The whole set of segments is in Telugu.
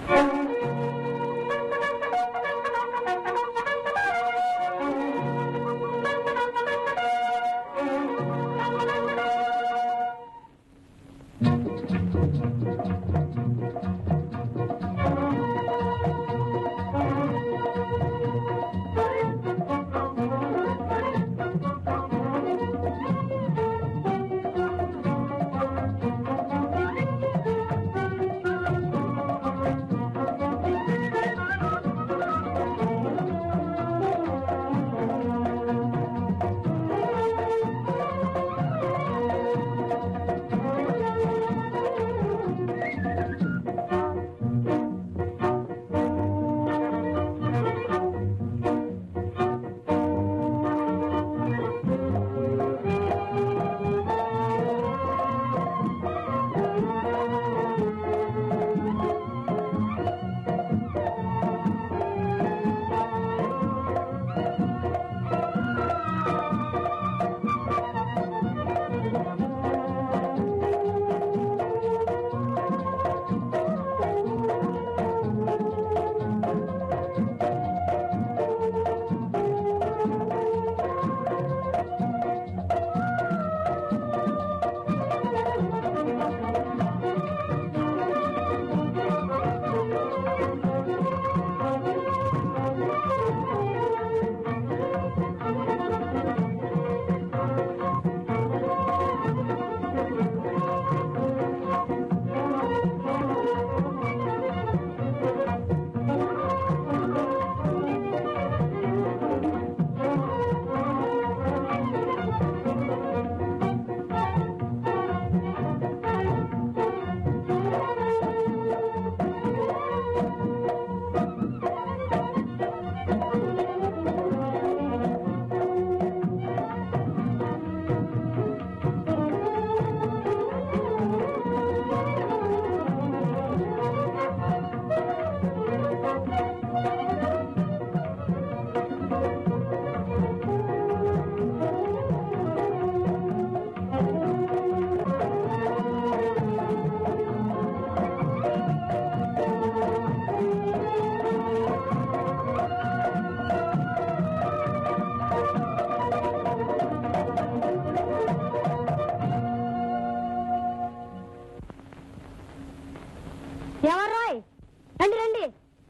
ఎవర్రాయ్ రండి రండి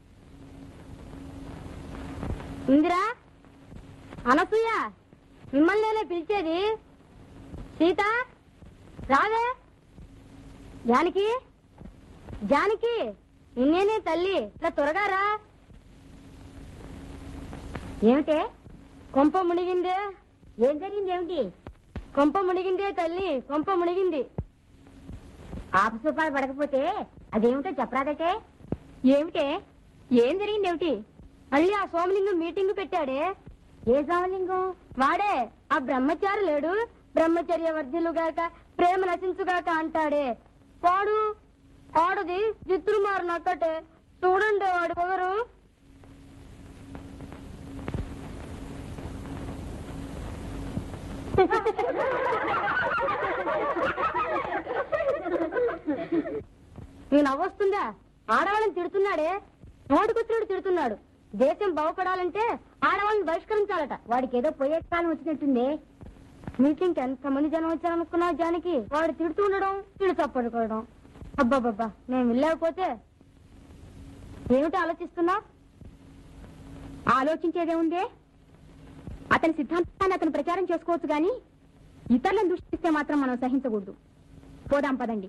ఇందిరా అనసూయ మిమ్మల్ని నేనే పిలిచేది సీత రావే జానకి జానకి నిన్నేనే తల్లి ఇట్లా త్వరగా రా ఏమిటే కొంప మునిగిందే ఏం జరిగింది ఏమిటి కొంప మునిగిందే తల్లి కొంప మునిగింది ఆఫీస్ రూపాయలు పడకపోతే అదేమిటో చెప్పరాదటే ఏమిటే ఏం జరిగింది ఏమిటి మళ్ళీ ఆ సోమలింగం మీటింగ్ పెట్టాడే ఏ సోమలింగం వాడే ఆ బ్రహ్మచారి లేడు బ్రహ్మచర్య వర్ధిల్లుగాక ప్రేమ నశించుగాక అంటాడే వాడు ఆడది చిత్తులు మారినక్కటే చూడండి వాడు పొగరు నీకు నవ్వొస్తుందా ఆడవాళ్ళని తిడుతున్నాడే నోటికొచ్చినట్టు తిడుతున్నాడు దేశం బాగుపడాలంటే ఆడవాళ్ళని బహిష్కరించాలట వాడికి ఏదో పోయే కాలం వచ్చినట్టుంది మీటింగ్ ఎంత మంది జనం వచ్చారనుకున్నావు జానికి వాడు తిడుతూ ఉండడం వీడు చప్పడుకోవడం అబ్బాబ్బా నేను వెళ్ళకపోతే ఏమిటి ఆలోచిస్తున్నావు ఆలోచించేదే ఉందే అతని సిద్ధాంతాన్ని అతను ప్రచారం చేసుకోవచ్చు గాని ఇతరులను దృష్టిస్తే మాత్రం మనం సహించకూడదు పోదాం పదండి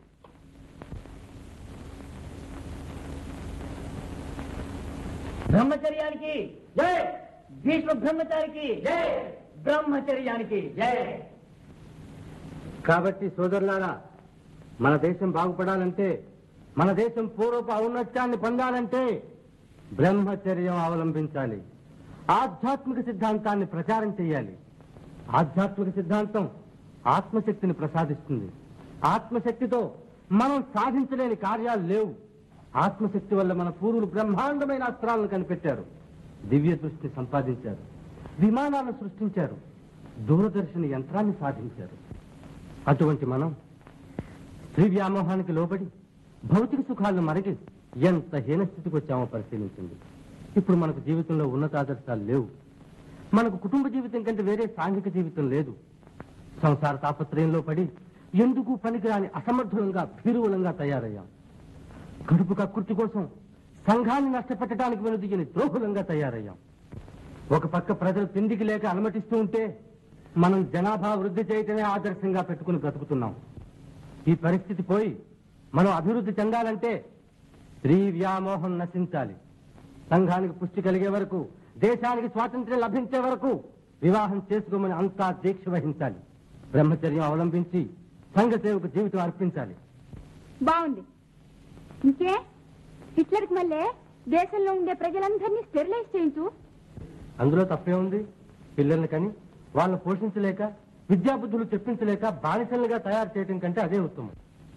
బ్రహ్మచర్యానికి జై భీష్మ బ్రహ్మచారికి జై బ్రహ్మచర్యానికి జై కాబట్టి సోదరులారా మన దేశం బాగుపడాలంటే మన దేశం పూర్వపు ఔన్నత్యాన్ని పొందాలంటే బ్రహ్మచర్యం అవలంబించాలి ఆధ్యాత్మిక సిద్ధాంతాన్ని ప్రచారం చేయాలి ఆధ్యాత్మిక సిద్ధాంతం ఆత్మశక్తిని ప్రసాదిస్తుంది ఆత్మశక్తితో మనం సాధించలేని కార్యాలు లేవు ఆత్మశక్తి వల్ల మన పూర్వులు బ్రహ్మాండమైన అస్త్రాలను కనిపెట్టారు దివ్య దృష్టిని సంపాదించారు విమానాలను సృష్టించారు దూరదర్శన యంత్రాన్ని సాధించారు అటువంటి మనం స్త్రీ వ్యామోహానికి లోబడి భౌతిక సుఖాలను మరగి ఎంత హీనస్థితికి వచ్చామో పరిశీలించింది ఇప్పుడు మనకు జీవితంలో ఉన్నతాదర్శాలు లేవు మనకు కుటుంబ జీవితం కంటే వేరే సాంఘిక జీవితం లేదు సంసార తాపత్రయంలో పడి ఎందుకు పనికిరాని అసమర్థులంగా భీరువులంగా తయారయ్యాం కడుపు కక్కుర్తి కోసం సంఘాన్ని నష్టపెట్టడానికి వెనుదిగిన ద్రోహులంగా తయారయ్యాం ఒక పక్క ప్రజలు తిండికి లేక అనుమతిస్తూ ఉంటే మనం జనాభా వృద్ధి చేయటమే ఆదర్శంగా పెట్టుకుని బ్రతుకుతున్నాం ఈ పరిస్థితి పోయి మనం అభివృద్ధి చెందాలంటే స్త్రీ వ్యామోహం నశించాలి సంఘానికి పుష్టి కలిగే వరకు దేశానికి స్వాతంత్ర్యం లభించే వరకు వివాహం చేసుకోమని అంతా దీక్ష వహించాలి బ్రహ్మచర్యం అవలంబించి సంఘ సేవకు జీవితం అర్పించాలి బాగుంది ఇంకే హిట్లర్కి మళ్ళీ దేశంలో ఉండే ప్రజలందరినీ స్టెరిలైజ్ చేయించు అందులో తప్పే ఉంది పిల్లల్ని కని వాళ్ళని పోషించలేక విద్యాబుద్ధులు చెప్పించలేక బానిసలుగా తయారు చేయడం కంటే అదే ఉత్తమం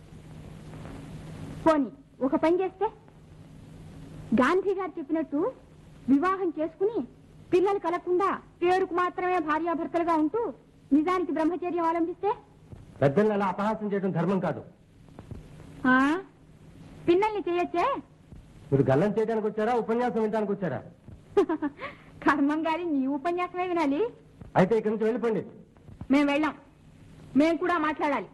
పోనీ ఒక పని చేస్తే గాంధీ గారు చెప్పినట్టు వివాహం చేసుకుని పిల్లలు కలగకుండా పేరుకు మాత్రమే భార్యాభర్తలుగా ఉంటూ నిజానికి బ్రహ్మచర్యం అవలంబిస్తే పెద్దల్ని అలా అపహాసం చేయడం ధర్మం కాదు ఆ? పిల్లల్ని చేయొచ్చే మీరు గల్లం చేయడానికి వచ్చారా ఉపన్యాసం వినడానికి వచ్చారా కర్మం గారి నీ ఉపన్యాసమే వినాలి అయితే ఇక్కడి నుంచి వెళ్ళిపోండి మేము వెళ్ళాం మేము కూడా మాట్లాడాలి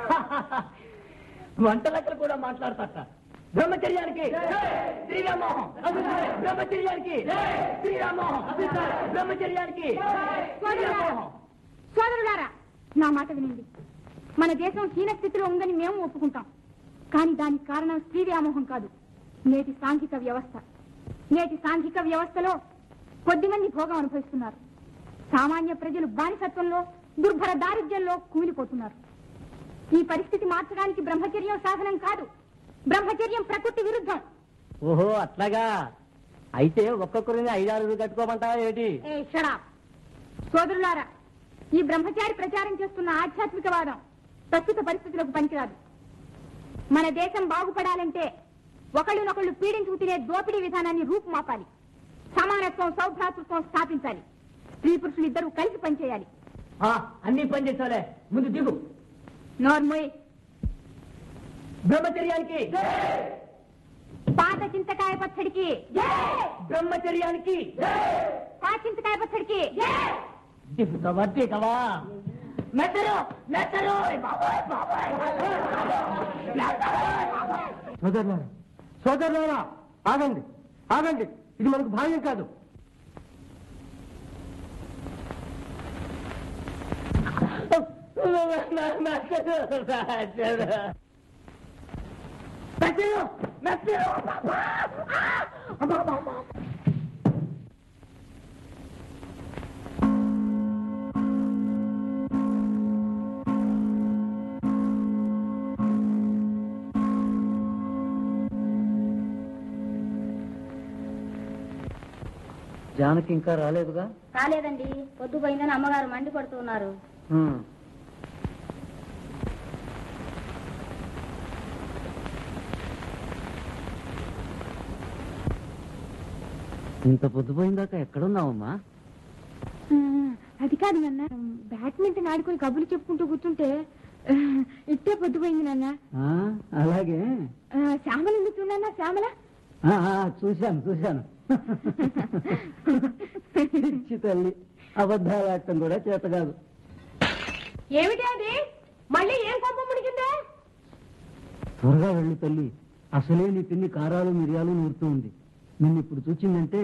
వంట లెక్కలు కూడా మాట్లాడతాట బ్రహ్మచర్యానికి శ్రీరామోహం బ్రహ్మచర్యానికి శ్రీరామోహం బ్రహ్మచర్యానికి శ్రీరామోహం సోదరులారా నా మాట వినండి మన దేశం హీన స్థితిలో ఉందని మేము ఒప్పుకుంటాం కానీ దానికి కారణం స్త్రీ వ్యామోహం కాదు నేటి సాంఘిక వ్యవస్థ నేటి సాంఘిక వ్యవస్థలో కొద్దిమంది భోగం అనుభవిస్తున్నారు సామాన్య ప్రజలు బానిసత్వంలో దుర్భర దారిద్ర్యంలో కూలిపోతున్నారు ఈ పరిస్థితి మార్చడానికి బ్రహ్మచర్యం సాధనం కాదు బ్రహ్మచర్యం ప్రకృతి విరుద్ధం ఓహో అట్లాగా అయితే ఒక్కొక్కరిని ఐదారు కట్టుకోమంటావా ఏంటి ఏ షడా సోదరులారా ఈ బ్రహ్మచారి ప్రచారం చేస్తున్న ఆధ్యాత్మికవాదం ప్రస్తుత పరిస్థితులకు పనికిరాదు మన దేశం బాగుపడాలంటే ఒకళ్ళనొకళ్ళు పీడించుకు తినే దోపిడీ విధానాన్ని రూపుమాపాలి సమానత్వం సౌభ్రాతృత్వం స్థాపించాలి స్త్రీ పురుషులు ఇద్దరూ కలిసి పనిచేయాలి ఆ, అన్ని పని చేసావులే ముందు దిగు నోర్మోయ్ బ్రహ్మచర్యానికి పాత చింతకాయ పచ్చడికి బ్రహ్మచర్యానికి పాత చింతకాయ పచ్చడికి దిగుతావా దిగవా మెత్తలు మెత్తలు బాబాయ్ బాబాయ్ సోదరులారా సోదరులారా ఆగండి ఆగండి ఇది మనకు భావ్యం కాదు మెత్తలు మెత్తలు జానకి ఇంకా రాలేదుగా కాలేదండి పొద్దుపోయిందని అమ్మగారు మండి పడుతున్నారు ఇంత పొద్దుపోయిందాక ఎక్కడున్నావమ్మా అది కాదు నాన్న బ్యాడ్మింటన్ ఆడుకొని కబుర్లు చెప్పుకుంటూ కూర్చుంటే ఆ, ఇట్టే పొద్దుపోయింది నాన్న అలాగే ఆ, శ్యామల ఎందుకు చూడన్నా శ్యామల ఆ, ఆ, చూశాను చూశాను పిచ్చి తల్లి అబద్ధాలు ఆడటం కూడా చేత కాదు ఏమిటి అది మళ్ళీ ఏం కొంప మునిగిందే త్వరగా వెళ్ళు తల్లి అసలే నీ పిన్ని కారాలు మిరియాలు నూరుతూ ఉంది నిన్ను ఇప్పుడు చూచిందంటే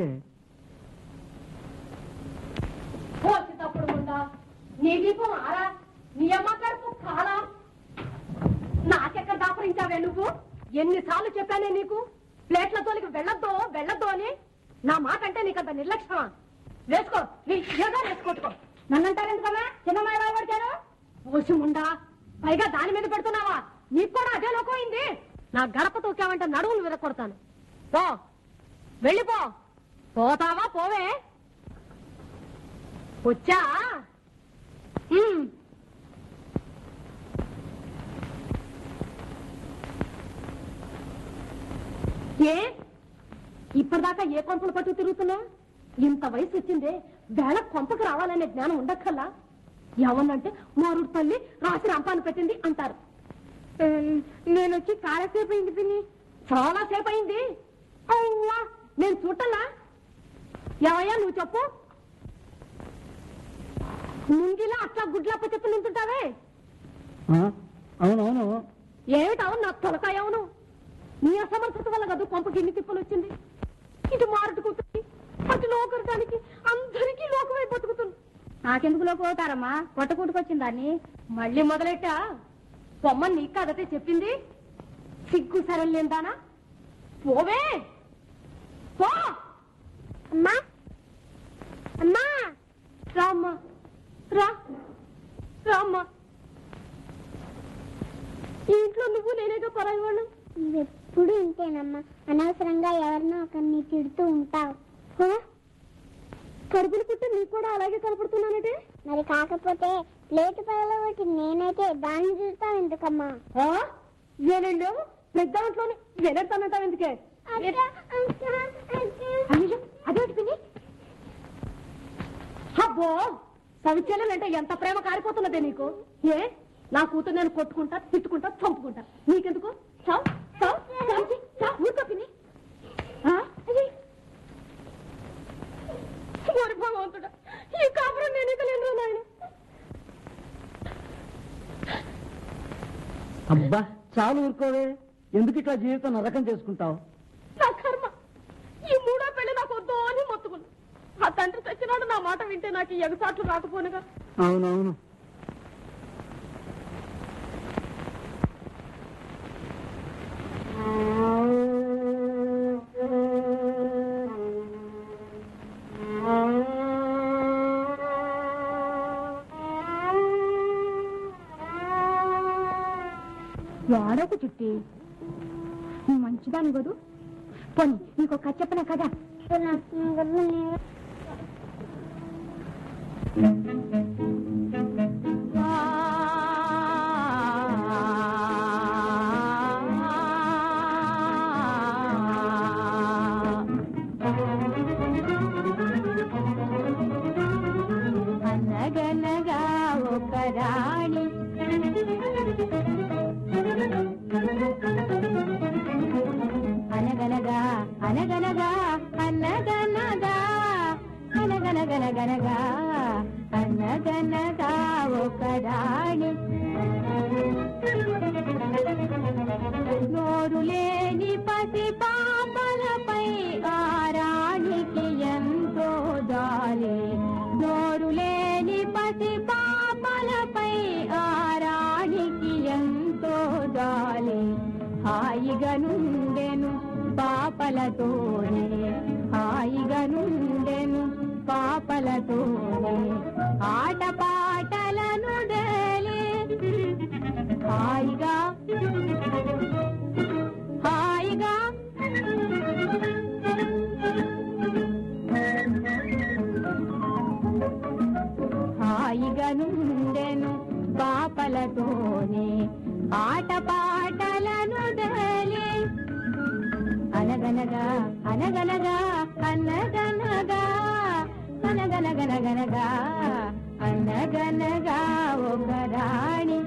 పోసి తప్పుడు ఉందా నీ దీపం ఆరా నీ అమ్మ కడుపు కాలా నాకెక్కడ దాపరించావే నువ్వు ఎన్నిసార్లు చెప్పానే నీకు ప్లేట్లతోనికి వెళ్ళొద్దు వెళ్ళొద్దు అని నా మాట అంటే నీకంత నిర్లక్ష్యమా వేసుకో నీ ఏదో వేసుకోట్టుకో నన్నంటారు ఎందుకమ్మా చిన్నమ్మాయి భయపడిచాను పోసి ఉండా పైగా దాని మీద పెడుతున్నావా నీకు కూడా అదే లోకమైంది నా గడప తూకావంటే నడువులు విరగొడతాను పో వెళ్ళిపో పోతావా పోవే వచ్చా ఉమ్. ఏ ఇప్పటిదాకా ఏ కొంపలు పట్టు తిరుగుతున్నా ఇంత వయసు వచ్చిందే వేళ కొంపకు రావాలనే జ్ఞానం ఉండక్కల్లా ఎవరినంటే మారుడు తల్లి రాసి రంపాన్ని పెట్టింది అంటారు నేను వచ్చి కాలసేపు అయింది పిన్ని చాలా సేపు అయింది అవ్వా నేను చూడటల్లా ఏమయ్యా నువ్వు చెప్పు ముంగిలా అట్లా గుడ్లప్ప చెప్పు నింటుంటావే ఆ, అవునవును ఏమిటావు నా తొలకాయ అవును నీ అసమర్థత వల్ల కదా కొంపకి ఇన్ని తిప్పలు వచ్చింది ఇటు మారుతుకుంటుంది అటు లోకరటానికి అందరికీ లోకమై బతుకుతుంది నాకెందుకు లోకం అవుతారమ్మా కొట్టకూటుకొచ్చింది దాన్ని మళ్ళీ మొదలెట్టా బొమ్మ నీకు కదటే చెప్పింది సిగ్గు సరళ లేదానా పోవే పో అమ్మా అమ్మా రామ్మా రా రామ్మా ఈ ఇంట్లో నువ్వు నేనేగా పరాయి వాళ్ళు నువ్వెప్పుడు ఇంతేనమ్మా అనవసరంగా ఎవరినో ఒకరిని తిడుతూ ఉంటావు కడుపులు పుట్టి నీకు కూడా అలాగే కనపడుతున్నానంటే మరి కాకపోతే ప్లేట్ పగలగొట్టి నేనైతే దాన్ని చూస్తావు ఎందుకమ్మా ఏనండు పెద్దాంట్లోనే ఎనడతానంటావు ఎందుకే అయ్యో అదేంటి పిన్ని అబ్బో సవిచెల్లెలంటే ఎంత ప్రేమ కారిపోతున్నదే నీకు ఏ నా కూతురు నేను కొట్టుకుంటా తిట్టుకుంటా చంపుకుంటా నీకెందుకు చావు చావు చావు చావు ఊరుకో పిన్ని ఆ? అయ్యి. ఓరి భగవంతుడా ఈ కాపురం నేను ఇక లేను నాయన అబ్బా చాలు ఊరుకోవే ఎందుకు ఇట్లా జీవితం నరకం చేసుకుంటావు నా కర్మ ఈ మూడో పెళ్లి నాకు వద్దు అని మొత్తుకున్నా ఆ తండ్రి చచ్చినాడు నా మాట వింటే నాకు ఈ ఎగసాట్లు రాకపోనుగా అవునవును వాడకు చుట్టి నువ్వు మంచిదాని కదూ పోనీ నీకు ఒక చెప్పనా కదా అనగనగా ఒక రాణి అనగనగా అనగనగా అనగనగా అనగనగనగనగా అనగనగా ఒక రాణి నోరు లేని పసి పాపలపై ఆ రాణికి ఎంతో జాలి నోరు లేని పసి పాపలపై ఆ రాణికి ఎంతో జాలి హాయిగా నుండెను పాపలతోనే హాయిగా నుండెను పాపలతోనే ఆట పాటలను డేలి హాయిగా హాయిగా హాయిగా నుండెను పాపలతోనే ఆట పాటలను డేలి అనగనగా అనగనగా అనగనగా అనగనగనగనగా అనగనగా ఒక రాణి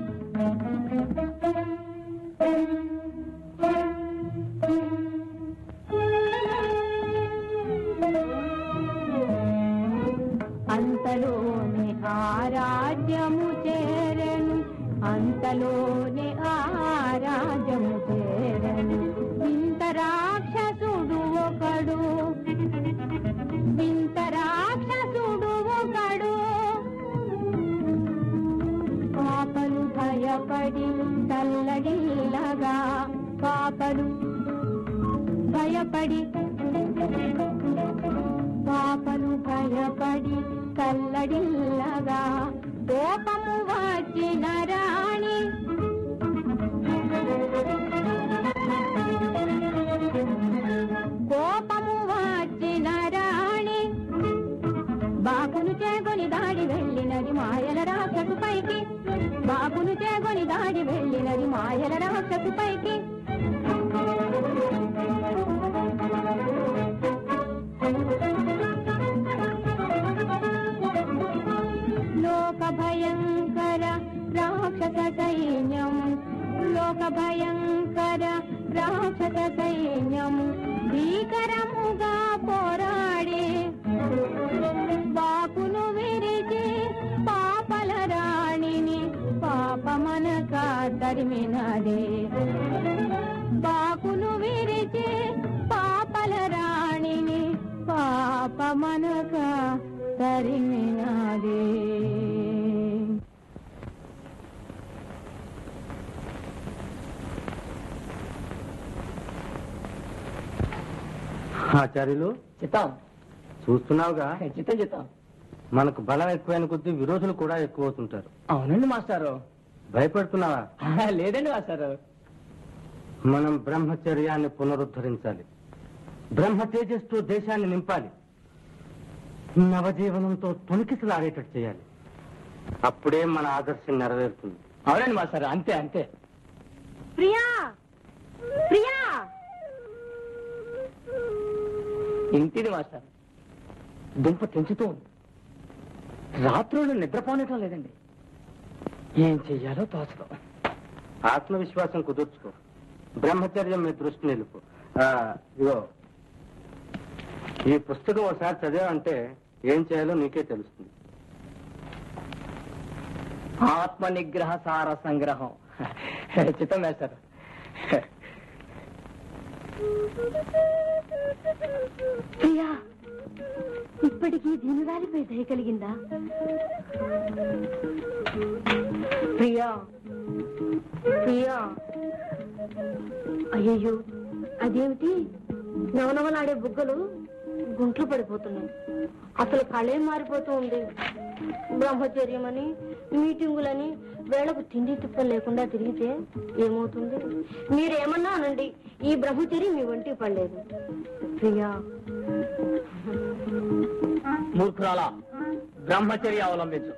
అంతలోనే ఆరాజ్యము చేరెను అంతలోనే ఆరాజ్యము చేరెను వింత రాక్షసుడు ఒకడు వింత రాక్షసుడు ఒకడు పాపలు భయపడి తల్లడిల్లగా పాపలు భయపడి పాపలు భయపడి కల్లడిల్లగా కోపము వచ్చిన రాణి కోపము వచ్చిన రాణి బాబును చేగొని దాడి వెళ్ళినది మాయల రాక్షసు పైకి బాబును చేగొని దాడి వెళ్ళినది మాయల రాక్షసు పైకి లోక భయంకర రాక్షస సైన్యము భీకరముగా పోరాడి బాకులు విరిచి పాపల రాణిని పాపమనక తరిమినదే బాకులు విరిచి పాపల రాణిని పాపమనక తరిమినదే ఆచార్యులు చిత్తం చూస్తున్నావుగా చిత్తం చిత్తం మనకు బలం ఎక్కువైన కొద్దీ విరోధులు కూడా ఎక్కువ అవుతుంటారు అవునండి మాస్టారు భయపడుతున్నావా లేదండి మాస్టారు మనం బ్రహ్మచర్యాన్ని పునరుద్ధరించాలి బ్రహ్మ తేజస్తో దేశాన్ని నింపాలి నవజీవనంతో తొణికిసలాడేటట్టు చేయాలి అప్పుడే మన ఆదర్శం నెరవేరుతుంది అవునండి మాస్టారు అంతే అంతే ప్రియా ప్రియా ఇంటిది మాస్టర్ దుంప తెంచుతూ ఉంది రాత్రులు నిద్రపోనటం లేదండి ఏం చెయ్యాలో తోచదు ఆత్మవిశ్వాసం కుదుర్చుకో బ్రహ్మచర్యం మీ దృష్టి నిలుపు ఆ, ఇగో ఈ పుస్తకం ఒకసారి చదివావంటే ఏం చేయాలో నీకే తెలుస్తుంది ఆత్మ నిగ్రహ సార సంగ్రహం చిత్తం వేస్తారు ప్రియా ఇప్పటికీ దినురాలిపై దయ కలిగిందా ప్రియా ప్రియా అయ్యయ్యో అదేమిటి నవనవలాడే బుగ్గలు గుంట్లు పడిపోతున్నాయి అసలు కళే మారిపోతూ ఉంది బ్రహ్మచర్యమని మీటింగులని వేళకు తిండి తిప్పలు లేకుండా తిరిగితే ఏమవుతుంది మీరేమన్నా అనండి ఈ బ్రహ్మచర్యం మీ వంటికి పడలేదు ప్రియా మూర్ఖురాల బ్రహ్మచర్య అవలంబించు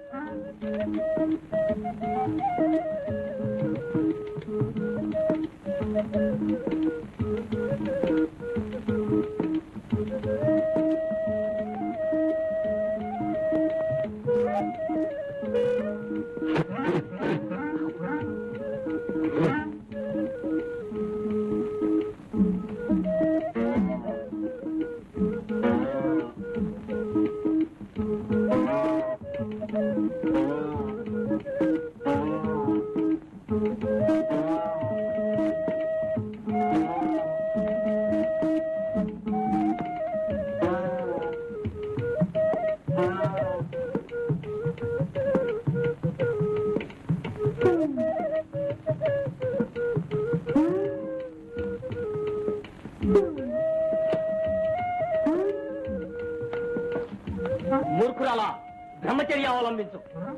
మూర్ఖురాల బ్రహ్మచర్య అవలంబించు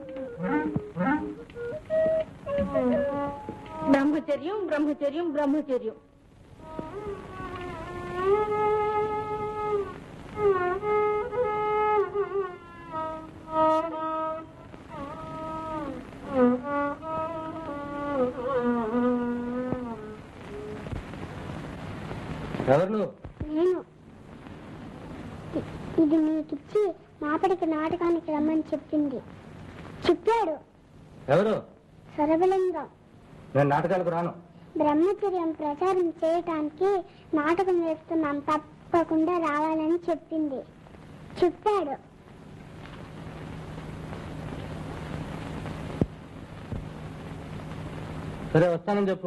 బ్రహ్మచర్యం బ్రహ్మచర్యం బ్రహ్మచర్యం ఎవరు నువ్వు నేను ఇ- ఇది నీకిచ్చి మాపడికి నాటకానికి రమ్మని చెప్పింది చెప్పాడు ఎవరు సరబలింగం నేను నాటకాలకు రాను బ్రహ్మచర్యం ప్రచారం చేయటానికి నాటకం వేస్తున్నాం తప్పకుండా రావాలని చెప్పింది చెప్పాడు సరే వస్తానని చెప్పు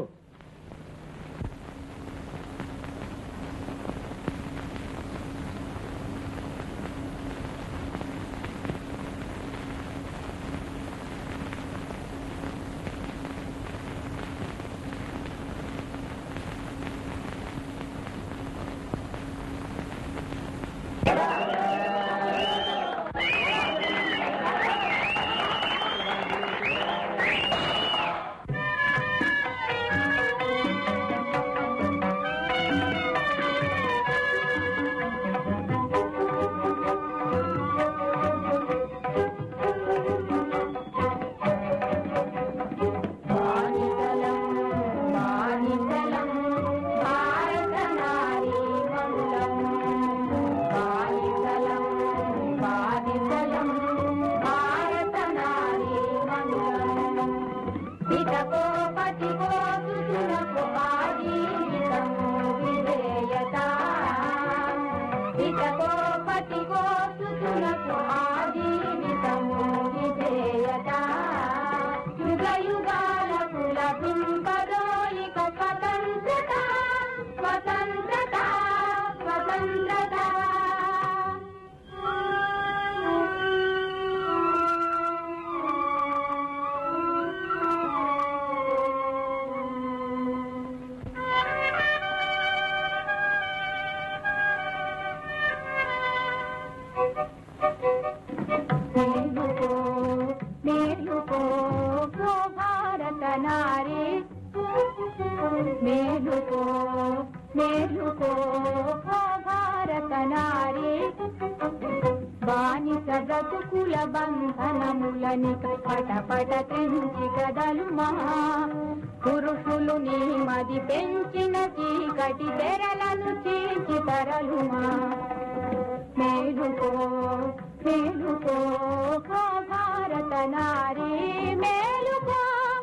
బంధనములని పట పట తెంచి కదలుమా పురుషులు నీ మది పెంచిన చీకటి తెరలను చీల్చి తరలుమా మేలుకో మేలుకో ఓ భారత నారీ మేలుకో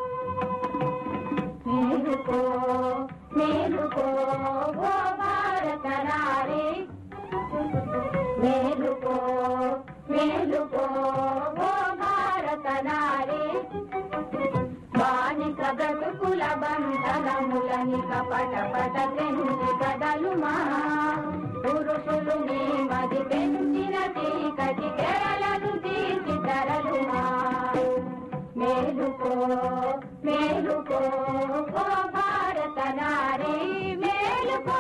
మేలుకో మేలుకో ఓ భారత నారీ మేలుకో మేలుకో ఓ భారత నారీ బానిస బ్రతుకుల బంధనములని కపట పట తెంచి కదలుమా పురుషులు నీ మది పెంచిన చీకటి తెరలను తీర్చి తరలుమా మేలుకో మేలుకో ఓ భారత నారీ మేలుకో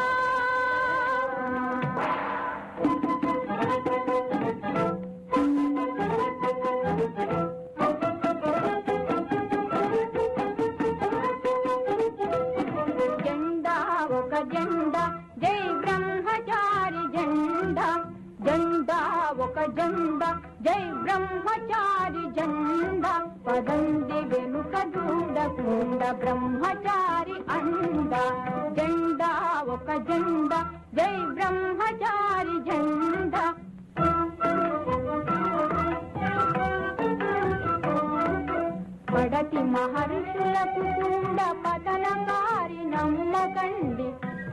జెండా ఒక జెండా జై బ్రహ్మచారి జెండా జెండా ఒక జెండా జై బ్రహ్మచారి జెండా పదండి వెనుక చూడకుండా బ్రహ్మచారి అండ జెండా ఒక జెండా జై బ్రహ్మచారి జెండా పడతి మహర్షులకు కూడా పతనకారి నమ్మకండి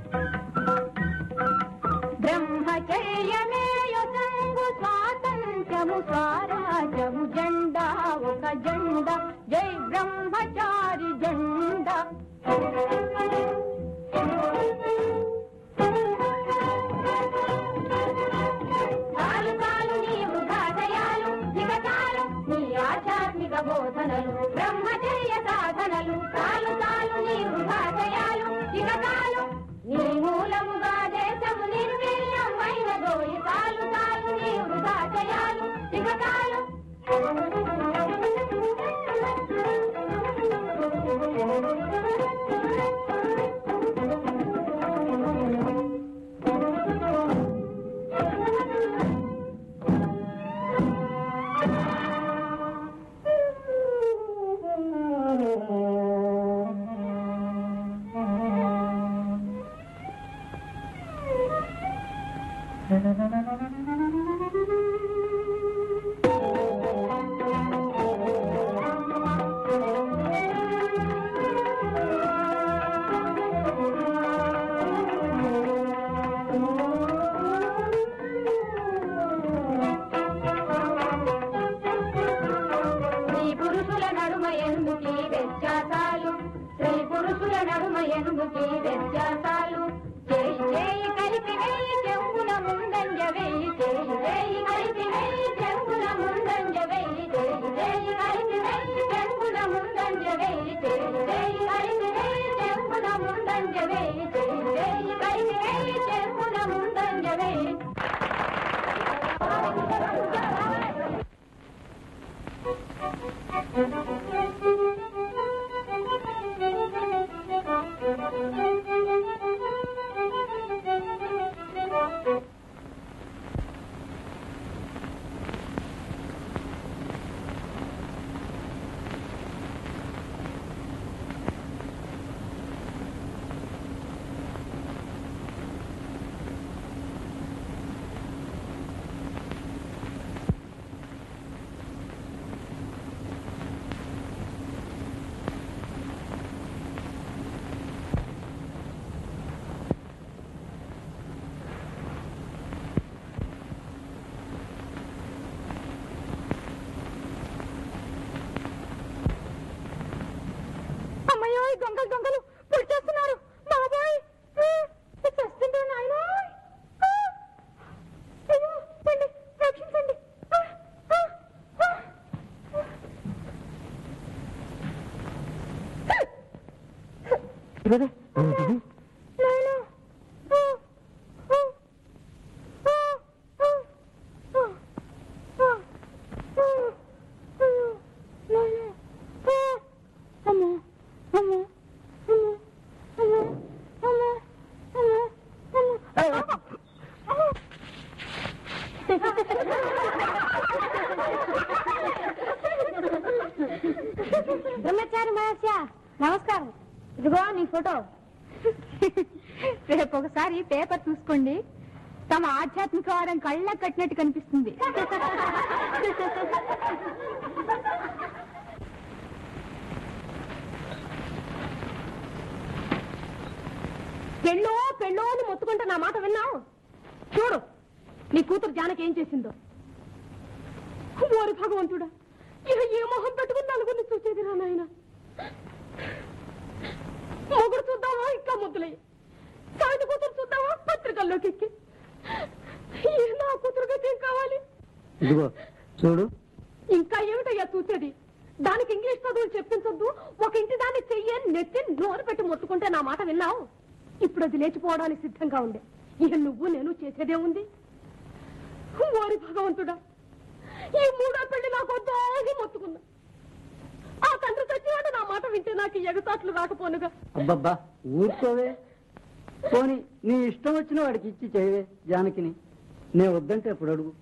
బ్రహ్మచర్యమేయ సంగు స్వాతంత్ర్యము స్వరాజ్యము జెండా ఒక జెండా జై బ్రహ్మచారి జెండా చాలు చాలు నీవు దాటయాలు ఇక చాలు నీ ఆధ్యాత్మిక బోధనలు బ్రహ్మచర్య సాధనలు చాలు చాలు నీవు దాటయాలు ఇక చాలు నీ మూలముగా దేశము నిర్వీర్యం అయినదోయి చాలు చాలు నీవు దాటయాలు ఇక చాలు స్త్రీ పురుషుల నడుమ ఎందుకీ వ్యత్యాసాలు స్త్రీ పురుషుల నడుమ ఎందుకీ వ్యత్యాసాలు చేయి చేయి కలిపి వేయి చెంగున ముందంజ వేయి చేయి చేయి కలిపి వేయి చెంగున ముందంజ వేయి చేయి చేయి కలిపి వేయి చెంగున ముందంజ వేయి చేయి చేయి కలిపి వేయి చెంగున ముందంజ వేయి చేయి చేయి కలిపి వేయి చెంగున ముందంజ వేయి అమ్మయ్యో ఈ దొంగలు దొంగలు పొడిచేస్తున్నారు బాబాయ్ చస్తుంటే నాయన అయ్యో పండి రక్షించండి ఆ, ఆ, ఆ. నాయనా. ఆ, ఆ, ఆ, ఆ, ఆ, ఆ, ఆ, అయ్యో, నాయనా. ఆ. అమ్మో అమ్మో అమ్మో అమ్మో అమ్మో అమ్మో అమ్మో ఫోటో రేపు ఒకసారి పేపర్ చూసుకోండి తమ ఆధ్యాత్మికవాదం కళ్ళ కట్టినట్టు కనిపిస్తుంది పెళ్ళో పెళ్ళో అని మొత్తుకుంటే నా మాట విన్నావు చూడు నీ కూతురు జానకి ఏం చేసిందో ఓరి భగవంతుడా ఇక ఏ మొహం పెట్టుకుని నలుగురిని చూసేది రా నాయన మొగుడు చూద్దామా ఇంకా ముద్దులయ్యి సాయుధ కూతురు చూద్దామా పత్రికల్లోకి ఎక్కి ఈ నా కూతురు గతి ఏం కావాలి ఇదిగో చూడు ఇంకా ఏమిటయ్యా చూసేది దానికి ఇంగ్లీష్ చదువులు చెప్పించొద్దు ఒక ఇంటి దాన్ని చెయ్యి నెత్తి నోరు పెట్టి మొత్తుకుంటే నా మాట విన్నావు ఇప్పుడు అది లేచిపోవడానికి సిద్ధంగా ఉండే ఇక నువ్వు నేను చేసేదే ఉంది ఓరి భగవంతుడా ఈ మూడో పెళ్లి నాకు వద్దాగి మొత్తుకున్నా ఆ తండ్రి చచ్చినాడు నా మాట వింటే నాకు ఈ ఎగతాట్లు రాకపోనుగా అబ్బబ్బా ఊరుకోవే పోని నీ ఇష్టం వచ్చిన వాడికి ఇచ్చి చేయవే జానకిని నేను వద్దంటే అప్పుడు అడుగు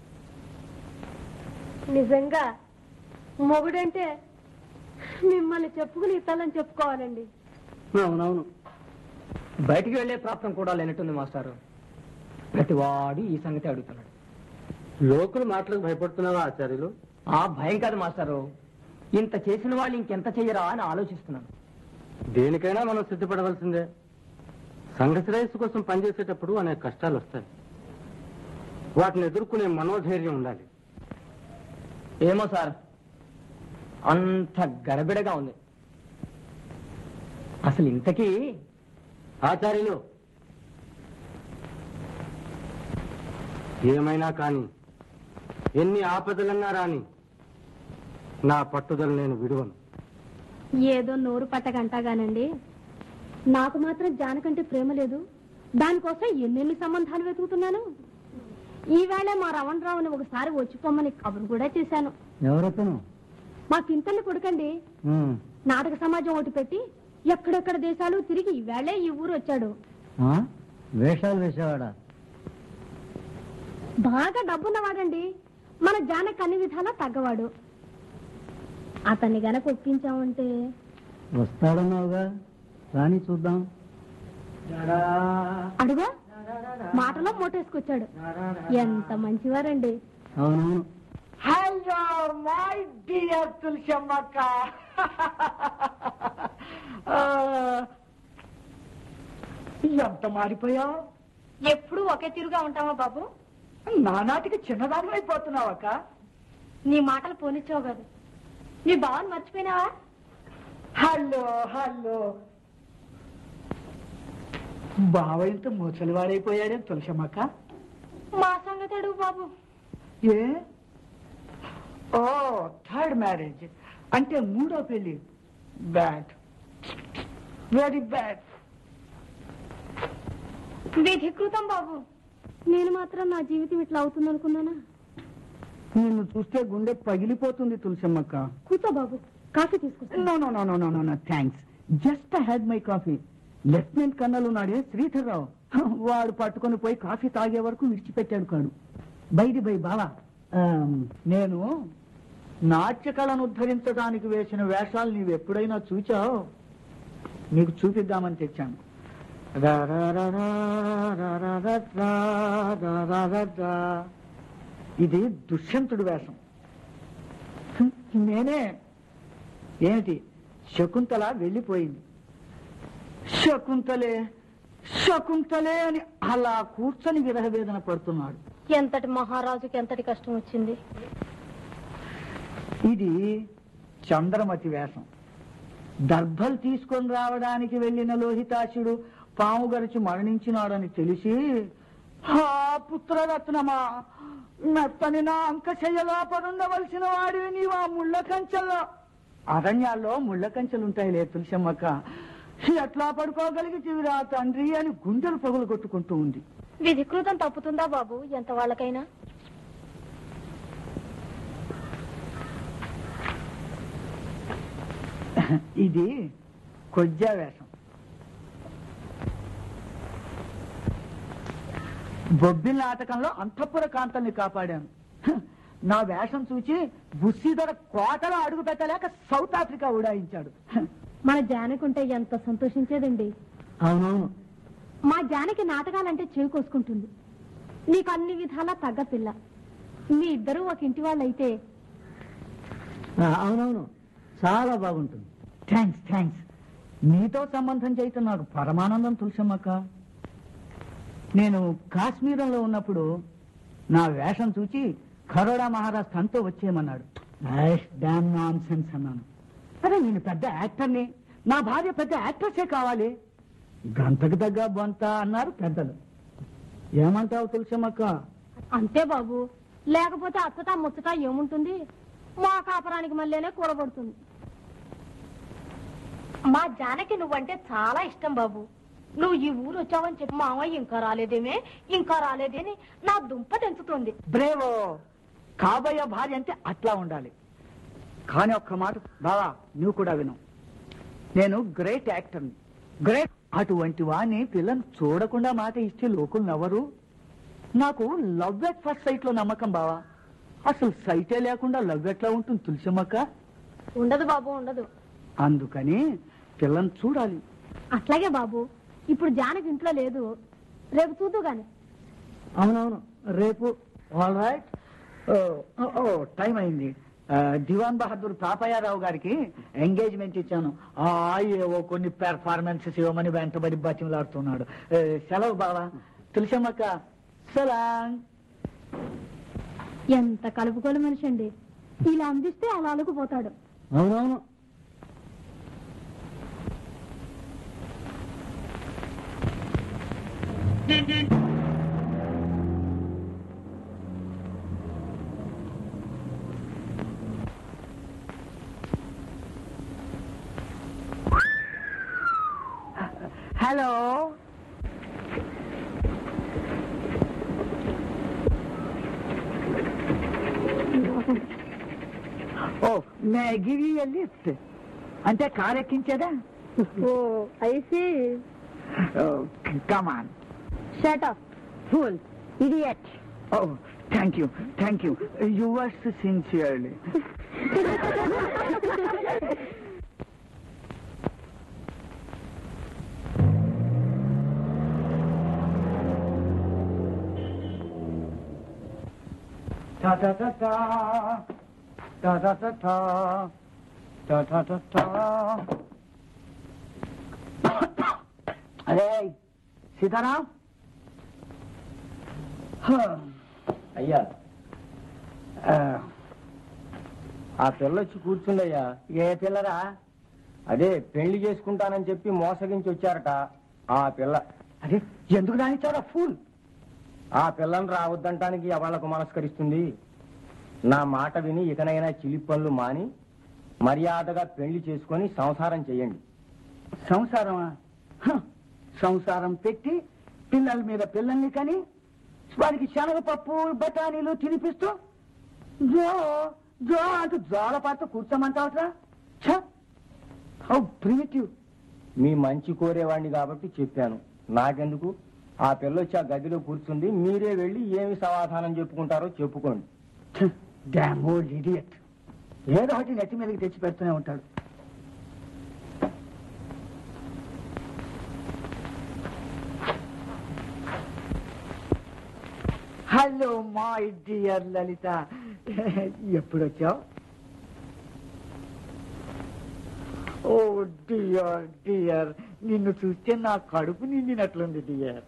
నిజంగా మొగుడంటే మిమ్మల్ని చెప్పుకుని ఇస్తానని చెప్పుకోవాలండి అవునవును బయటికి వెళ్లే ప్రాప్తం కూడా లేనట్టుంది మాస్టారు ప్రతివాడు ఈ సంగతి అడుగుతున్నాడు లోకుల మాటలకు భయపడుతున్నావా ఆచార్యులు ఆ భయం కాదు మాస్టారు ఇంత చేసిన వాళ్ళు ఇంకెంత చెయ్యరా అని ఆలోచిస్తున్నాను దేనికైనా మనం సిద్ధపడవలసిందే సంఘ శ్రేయస్సు కోసం పనిచేసేటప్పుడు అనేక కష్టాలు వస్తాయి వాటిని ఎదుర్కొనే మనోధైర్యం ఉండాలి ఏమో సార్ అంత గడబిడగా ఉంది అసలు ఇంతకీ ఆచార్యులు ఏమైనా కాని ఎన్ని ఆపదలన్నా రాని నా పట్టుదల నేను విడువను ఏదో నోరు పట్టగంటాగానండి నాకు మాత్రం జానకంటే ప్రేమ లేదు దానికోసం ఎన్నెన్ని సంబంధాలు వెతుకుతున్నాను ఈవేళ మా రమణరావుని ఒకసారి వచ్చిపోమ్మని కబురు కూడా చేశాను ఎవరతను మా కింతల్ని కొడుకండి ఉమ్. నాటక సమాజం ఒకటి పెట్టి ఎక్కడెక్కడ దేశాలు తిరిగి ఈవేళే ఈ ఊరు వచ్చాడు ఆ? వేషాలు వేసేవాడా బాగా డబ్బున్నవాడండి మన జానకి అన్ని విధాలా తగ్గవాడు అతన్ని గనక ఒప్పించామంటే వస్తాడన్నావుగా రాని చూద్దాం అడుగా మాటలో మూటేసుకొచ్చాడు ఎంత మంచివారండి అవునవును హలో మై డియర్ తులసమ్మక్క ఎంత మారిపోయావు ఎప్పుడు ఒకే తీరుగా ఉంటావా బాబు నానాటికి చిన్నదాని అయిపోతున్నావక్క నీ మాటలు పోనిచ్చావు కాదు నీ బావని మర్చిపోయినావా హలో హలో బావ ఇంత ముసలివాడైపోయాడే తులసమ్మక్క మా సంగతి అడుగు బాబు ఏ ఓ థర్డ్ మ్యారేజ్ అంటే మూడో పెళ్లి బ్యాడ్ వెరీ బ్యాడ్ విధికృతం బాబు నేను మాత్రం నా జీవితం ఇట్లా అవుతుంది అనుకున్నానా నిన్ను చూస్తే గుండె పగిలిపోతుంది తులసమ్మక్క కూర్చో బాబు కాఫీ తీసుకొస్తా no no no no no no no thanks just had my coffee lieutenant colonel ఉన్నాడే శ్రీధర్రావు వాడు పట్టుకొని పోయి కాఫీ తాగే వరకు విడిచిపెట్టాడు కాడు బైది బై బావా ఆమ్, నేను నాట్యకళను ఉద్ధరించడానికి వేసిన వేషాలు నీవు ఎప్పుడైనా చూచావు నీకు చూపిద్దామని తెచ్చాను రా రా రా రా రా రా రా రా రా రా రా రా. ఇది దుష్యంతుడు వేషం హ్మ్, నేనే ఏమిటి శకుంతల వెళ్ళిపోయింది శకుంతలే శకుంతలే అని అలా కూర్చొని విరహవేదన పడుతున్నాడు ఎంతటి మహారాజుకి ఎంతటి కష్టం వచ్చింది ఇది చంద్రమతి వేషం దర్భలు తీసుకొని రావడానికి వెళ్ళిన లోహితాశుడు పాము గరిచి మరణించినాడని తెలిసి హా పుత్రరత్నమా మెత్తని నా అంక చెయ్యలాపరుండవలసిన వాడివి నీవు ఆ ముళ్ళ కంచెల్లో అరణ్యాల్లో ముళ్ళ కంచెలుంటాయిలే తులసమ్మక్క ఎట్లా పడుకోగలిగితివిరా తండ్రి అని గుండెలు పగులు కొట్టుకుంటూ ఉంది విధికృతం తప్పుతుందా బాబు ఎంత వాళ్ళకైనా ఇది కొజ్జా వేషం బొబ్బిల్ నాటకంలో అంతఃపుర కాంతల్ని కాపాడాను హ, నా వేషం చూచి బుస్సీధర కోటలో అడుగు పెట్టలేక సౌత్ ఆఫ్రికా ఉడాయించాడు హ, మన జానకి ఉంటే ఎంత సంతోషించేదండి అవునవును మా జానకి నాటకాలంటే చేయి కోసుకుంటుంది నీకు అన్ని విధాలా తగ్గ పిల్ల మీ ఇద్దరు ఒక ఇంటి వాళ్ళు అయితే ఆ, అవునవును చాలా బాగుంటుంది థ్యాంక్స్ థ్యాంక్స్ నీతో సంబంధం చేయటం నాకు పరమానందం తులసమ్మక్క నేను కాశ్మీరంలో ఉన్నప్పుడు నా వేషం చూచి ఖరోడా మహారాజ్ తనతో వచ్చేయమన్నాడు డామ్ నాన్ సెన్స్ అన్నాను అరే నేను పెద్ద యాక్టర్ని నా భార్య పెద్ద యాక్ట్రెసే కావాలి గంతకు తగ్గ బొంత అన్నారు పెద్దలు ఏమంటావు తులసమ్మక్క అంతే బాబు లేకపోతే అచ్చట ముచ్చట ఏముంటుంది మా కాపురానికి మళ్ళీనే కూరబడుతుంది మా జానకి నువ్వంటే చాలా ఇష్టం బాబు నువ్వు ఈ ఊరు వచ్చావని చెప్పి మా అమ్మాయి ఇంకా రాలేదేమే ఇంకా రాలేదేని నా దుంప తెంచుతోంది బ్రేవో కాబోయే భార్య అంటే అట్లా ఉండాలి కానీ ఒక్క మాట బావా నువ్వు కూడా విను నేను గ్రేట్ యాక్టర్ని గ్రేట్ అటువంటి వాణ్ణి పిల్లని చూడకుండా మాట ఇస్తే లోకులు నవ్వరు నాకు లవ్ ఎట్ ఫస్ట్ సైట్ లో నమ్మకం బావా అసలు సైటే లేకుండా లవ్ ఎట్లా ఉంటుంది తులసమ్మక్క ఉండదు బాబు ఉండదు అందుకని పిల్లని చూడాలి అట్లాగే బాబు ఇప్పుడు జానకి ఇంట్లో లేదు రేపు చూద్దు గాని అవునవును రేపు ఆల్ రైట్ ఓ టైం అయింది ఆ, దివాన్ బహదూర్ పాపయ్యారావు గారికి ఎంగేజ్మెంట్ ఇచ్చాను ఆ ఏవో కొన్ని పెర్ఫార్మెన్సెస్ ఇవ్వమని వెంటబడి బతిమలాడుతున్నాడు ఏ, సెలవు బావా తులసమ్మక్క సలాంగ్ ఎంత కలుపుకోలు మనిషి అండి ఇలా అందిస్తే అలా అలుకుపోతాడు అవునవును hello oh may give you lift అంటే కార్ ఎక్కించేదా oh I see come on shut up full idiot oh thank you thank you yours sincerely Ta ta ta ta. Ta ta ta ta. Ta ta ta ta. అరే సీతారాం అయ్యా ఆ, ఆ పిల్ల వచ్చి కూర్చుందయ్యా ఏ పిల్లరా అదే పెళ్లి చేసుకుంటానని చెప్పి మోసగించి వచ్చారట ఆ పిల్ల అదే ఎందుకు రానిచ్చారా ఫూల్ ఆ పిల్లని రావద్దంటానికి ఎవళ్లకు మనస్కరిస్తుంది నా మాట విని ఇకనైనా చిలి పనులు మాని మర్యాదగా పెళ్లి చేసుకొని సంసారం చేయండి సంసారమా హ, సంసారం పెట్టి పిల్లల మీద పిల్లల్ని కని వాడికి శనగపప్పు బఠానీలు తినిపిస్తూ జో జో అంటూ జోలపాటు కూర్చోమంటావట్రా హౌ ప్రిమిటివ్ మీ మంచి కోరేవాడిని కాబట్టి చెప్పాను నాకెందుకు ఆ పిల్ల వచ్చి ఆ గదిలో కూర్చుంది మీరే వెళ్ళి ఏమి సమాధానం చెప్పుకుంటారో చెప్పుకోండి డామ్ ఓల్డ్ ఇడియట్ ఏదో ఒకటి నెత్తి మీదకి తెచ్చి పెడుతూనే ఉంటాడు హలో మై డియర్ లలిత ఎప్పుడు వచ్చావు ఓ డియర్ డియర్ నిన్ను చూస్తే నా కడుపు నిండినట్లుంది డియర్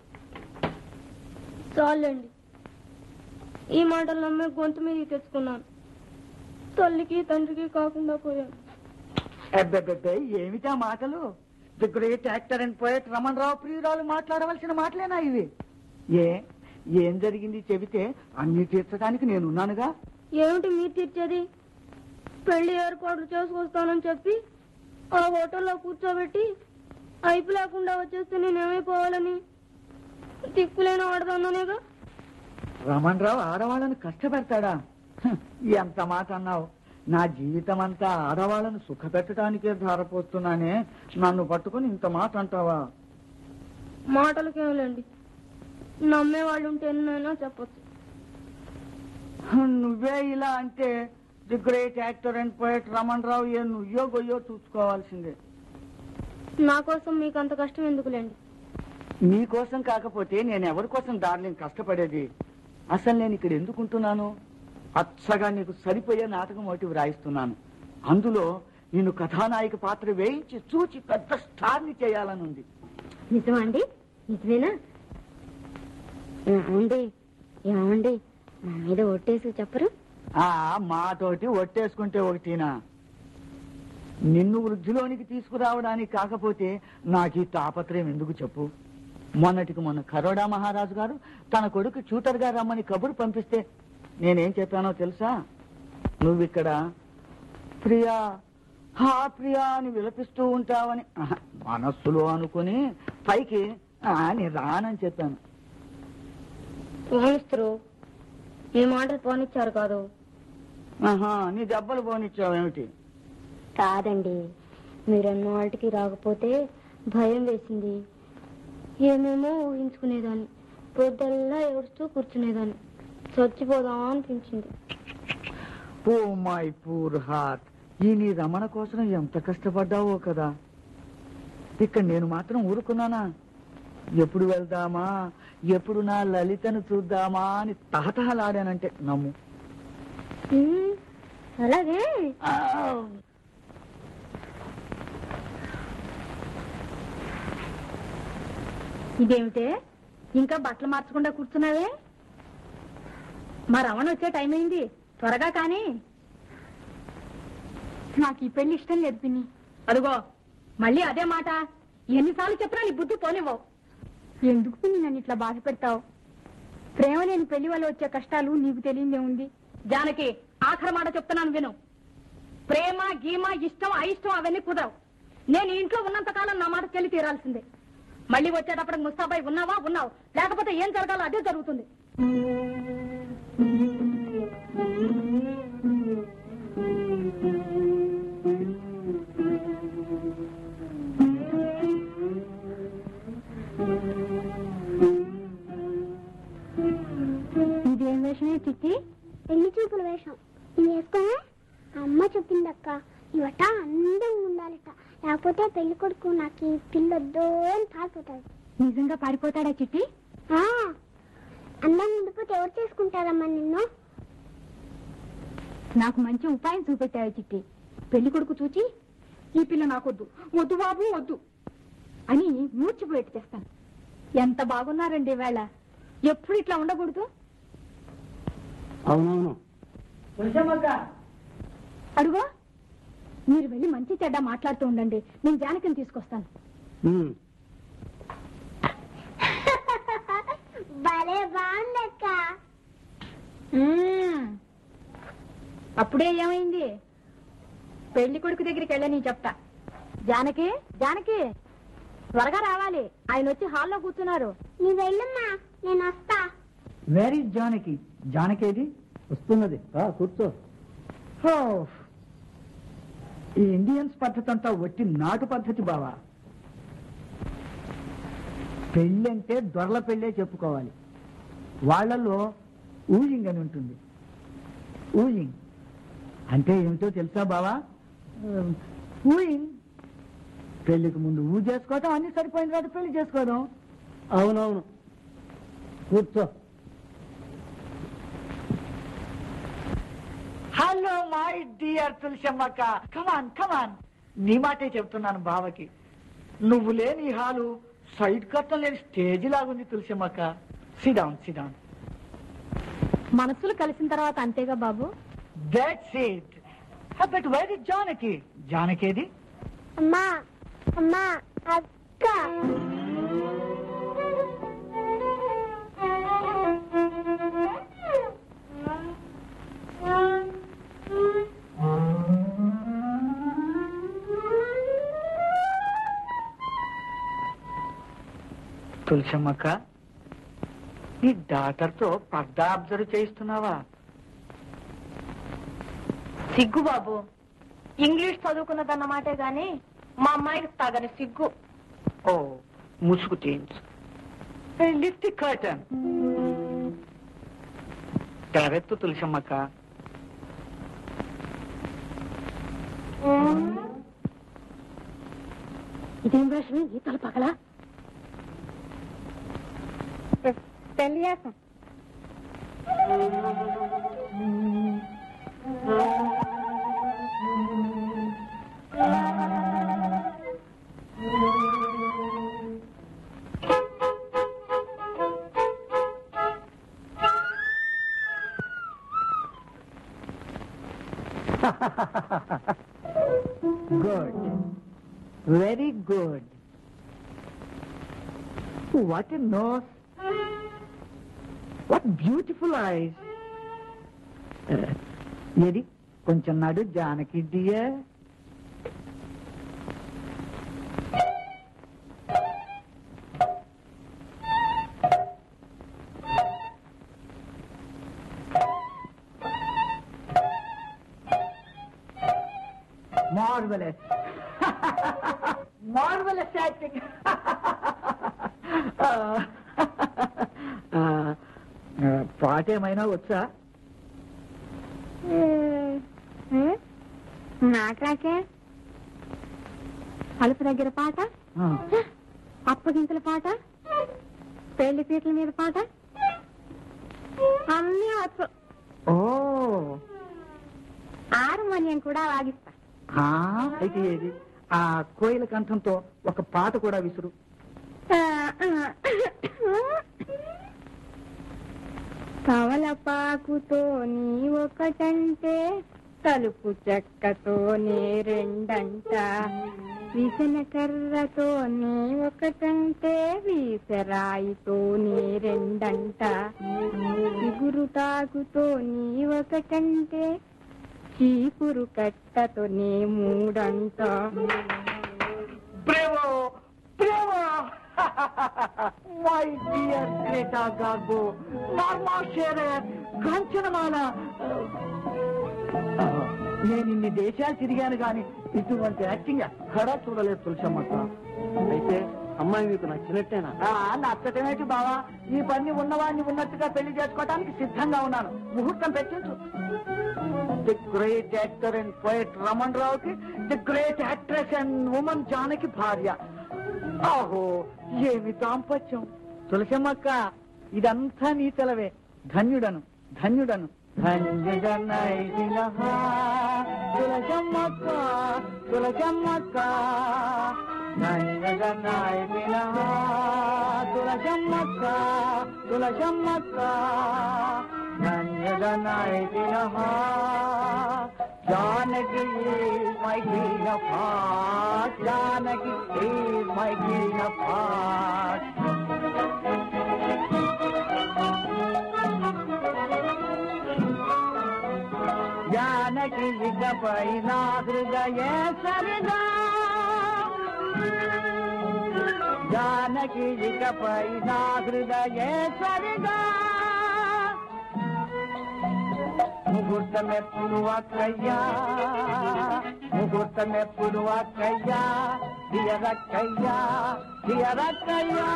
చాలండి ఈ మాటలు నమ్మే గొంతు మీద తెచ్చుకున్నాను తల్లికి తండ్రికి కాకుండా పోయాను అబ్బెబ్బెబ్బే ఏమిటా మాటలు the great actor and poet Raman Rao ప్రియురాలు మాట్లాడవలసిన మాటలేనా ఇవి ఏ ఏం జరిగింది చెబితే అన్ని తీర్చడానికి నేనున్నానుగా ఏమిటి మీరు తీర్చేది పెళ్లి ఏర్పాట్లు చేసుకొస్తానని చెప్పి ఆ హోటల్లో కూర్చోబెట్టి అయిపు లేకుండా వచ్చేస్తే నేనేమైపోవాలని దిక్కులేని ఆడదన్నానేగా రమణ్ రావు ఆడవాళ్ళని కష్టపెడతాడా హ్, ఎంత మాట అన్నావు నా జీవితం అంతా ఆడవాళ్ళని సుఖపెట్టడానికే ధారపోస్తున్నానే నన్ను పట్టుకుని ఇంత మాట అంటావా మాటలకేమిలేండి నమ్మే వాళ్ళు ఉంటే ఎన్నైనా చెప్పొచ్చు నువ్వే ఇలా అంటే the great actor and poet Raman Rao ఏ నువ్వో గొయ్యో చూసుకోవాల్సిందే నా కోసం మీకు అంత కష్టం ఎందుకులేండి నీకోసం కాకపోతే నేను ఎవరి కోసం డార్లింగ్ కష్టపడేది అసలు నేను ఇక్కడ ఎందుకుంటున్నాను అచ్చగా నీకు సరిపోయే నాటకం ఒకటి వ్రాయిస్తున్నాను అందులో నేను కథానాయక పాత్ర వేయించి చూచి పెద్ద స్టార్ని చేయాలని ఉంది నిజమా అండి నిజమేనా ఏమండి ఏమండి నా మీద ఒట్టేసి చెప్పరు ఆ మాతోటి ఒట్టేసుకుంటే ఒకటినా నిన్ను వృద్ధిలోనికి తీసుకురావడానికి కాకపోతే నాకు ఈ తాపత్రయం ఎందుకు చెప్పు మొన్నటికి మొన్న కరోడా మహారాజు గారు తన కొడుకు చూటర్ గా రమ్మని కబురు పంపిస్తే నేనేం చెప్పానో తెలుసా నువ్వు ఇక్కడ ప్రియా హా ప్రియా అని విలపిస్తూ ఉంటావని ఆహా, మనస్సులో అనుకుని పైకి "ఆ, నేను రానని చెప్పాను పోనిస్తారు ఈ మాటలు పోనిచ్చారు కాదు ఆహా నీ దెబ్బలు పోనిచ్చావేమిటి కాదండి మీరన్న వాటికి రాకపోతే భయం వేసింది ఏమేమో ఊహించుకునేదాన్ని పొద్దుల్లా ఏడుస్తూ కూర్చునేదాన్ని చచ్చిపోదాం అనిపించింది ఓ మై పూర్ హార్ట్ ఈ నీ రమణ కోసం ఎంత కష్టపడ్డావో కదా ఇక్కడ నేను మాత్రం ఊరుకున్నానా ఎప్పుడు వెళ్దామా ఎప్పుడు నా లలితను చూద్దామా అని తహతహలాడానంటే నమ్ము ఉమ్, అలాగే ఆ, ఇదేమిటే ఇంకా బట్టలు మార్చకుండా కూర్చున్నావే మా రమణ వచ్చే టైం అయింది త్వరగా కానీ నాకు ఈ పెళ్లి ఇష్టం లేదు పిన్ని అదిగో మళ్ళీ అదే మాట ఎన్నిసార్లు చెప్పినా నీ బుద్ధి పోనివ్వవు ఎందుకు పిన్ని నన్ను ఇట్లా బాధ పెడతావు ప్రేమ లేని పెళ్లి వల్ల వచ్చే కష్టాలు నీకు తెలియదే ఉంది జానకి ఆఖరి మాట చెప్తున్నాను విను ప్రేమ గీమ ఇష్టం అయిష్టం అవన్నీ కుదరవు నేను ఈ ఇంట్లో ఉన్నంత కాలం నా మాట చెల్లి తీరాల్సిందే మళ్ళీ వచ్చేటప్పటికి ముస్తాబాయ్ ఉన్నావా ఉన్నావు లేకపోతే ఏం జరగాలో అదే జరుగుతుంది ఇదేం వేషమే చిట్టి పెళ్లి చూపుల వేషం ఇది వేసుకోనే అమ్మ చెప్పిందక్క ఇవట అందంగా ఉండాలట లేకపోతే పెళ్లి కొడుకు నాకు ఈ పిల్లొద్దు అని పారిపోతాడు నిజంగా పారిపోతాడా చిట్టి ఆ, అందంగా ఉండిపోతే ఎవరు చేసుకుంటారమ్మా నిన్ను నాకు మంచి ఉపాయం చూపెట్టావు చిట్టి పెళ్లి కొడుకు చూచి ఈ పిల్ల నాకొద్దు వద్దు బాబు వద్దు అని మూర్చిపోయేట్టు చేస్తాను ఎంత బాగున్నారండి వేళ ఎప్పుడు ఇట్లా ఉండకూడదు అవునవును అడుగో మీరు వెళ్ళి మంచి చెడ్డ మాట్లాడుతూ ఉండండి నేను జానకిని తీసుకొస్తాను ఉమ్. భలే బాగుందక్క మ్మ్. అప్పుడే ఏమైంది పెళ్లి కొడుకు దగ్గరికి వెళ్ళని చెప్తా జానకి జానకి త్వరగా రావాలి ఆయన వచ్చి హాల్లో కూర్చున్నారు నీ వెళ్ళమ్మా నేను వస్తా వేర్ ఈజ్ జానకి జానకేది వస్తున్నది రా కూర్చో హో. ఈ ఇండియన్స్ పద్ధతి అంతా వట్టి నాటు పద్ధతి బావా పెళ్ళంటే దొరల పెళ్ళే చెప్పుకోవాలి వాళ్ళలో ఊయింగ్ అని ఉంటుంది ఊయింగ్ అంటే ఏమిటో తెలుసా బావా ఊయింగ్ పెళ్లికి ముందు ఊ చేసుకోవడం అన్ని సరిపోయిన తర్వాత పెళ్లి చేసుకోవడం అవునవును కూర్చో హలో మై డియర్ తులసమ్మక్క కమాన్ కమాన్ నీ మాటే చెప్తున్నాను బావకి నువ్వు లేని ఈ హాలు సైడ్ కట్టం లేని స్టేజ్ లాగుంది తులసమ్మక్క సిడౌన్ సిడౌన్ మనసులు కలిసిన తర్వాత అంతేగా బాబు that's it but very Janaki జానకేది అమ్మా అమ్మా అక్క తులసమ్మక్క నీ డాక్టర్తో పర్దా అబ్జర్వ్ చేయిస్తున్నావా సిగ్గు బాబు ఇంగ్లీష్ చదువుకున్నదన్నమాటే గాని మా అమ్మాయికి తగని సిగ్గు ఓ ముసుగు తీయించు లిఫ్ట్ కర్టన్ తెరెత్తు తులసమ్మక్క ఇదేం వేషం ఈతల పగల తెలియాసం Good. Very good. What a nose. What beautiful eyes. Uh, ఏది కొంచెం నాడు Janaki dear marvellous marvellous acting పాట ఏమైనా వచ్చా నాకు రాకే అలుపు దగ్గర పాట ఆ, అప్పగింతల పాట పెళ్లి పీటల మీద పాట అన్నీ వచ్చు ఓ హార్మోనియం కూడా వాగిస్తా ఆ, అయితే ఏది ఆ కోయిల కంఠంతో ఒక పాట కూడా విసురు కవలపాకుతో నీ ఒకటంటే తలుపు చెక్కతో నే రెండంట విసన కర్రతో నీ ఒకటంటే వీసరాయితో నీ రెండంట చిగురు తాకుతో నీ ఒకటంటే చీపురు కట్టతో నీ మూడంట ప్రేమ ప్రేమ my dear Greta Garbo Norma Shearer Kanchanamala నేను ఇన్ని దేశాలు తిరిగాను గాని ఇటువంటి యాక్టింగ్ ఎక్కడా చూడలేదు తులసమ్మక్క అయితే అమ్మాయి మీకు నచ్చినట్టేనా ఆ, నచ్చటమేంటి బావా ఈ పని ఉన్నవాడిని ఉన్నట్టుగా పెళ్లి చేసుకోవడానికి సిద్ధంగా ఉన్నాను ముహూర్తం పెట్టించు the great actor and poet Raman రావుకి the great actress and woman Janaki భార్య ఆహో ఏమి దాంపత్యం తులసమ్మక్క ఇదంతా నీ తెలవే ధన్యుడను ధన్యుడను ధన్యుడనైదినహ తులసమ్మక్క తులసమ్మక్క ధన్యుడనైదినహ తులసమ్మక్క తులసమ్మక్క ధన్యుడనైదినహ Janaki is my queen of hearts. Janaki is my queen of hearts. Janaki ఇకపై నా హృదయ సరిగా జానకి ఇకపై నా హృదయ సరిగా ముహూర్తమెప్పుడు అక్కయ్యా ముహూర్తమెప్పుడు అక్కయ్యా దియరక్కయ్యా దియరక్కయ్యా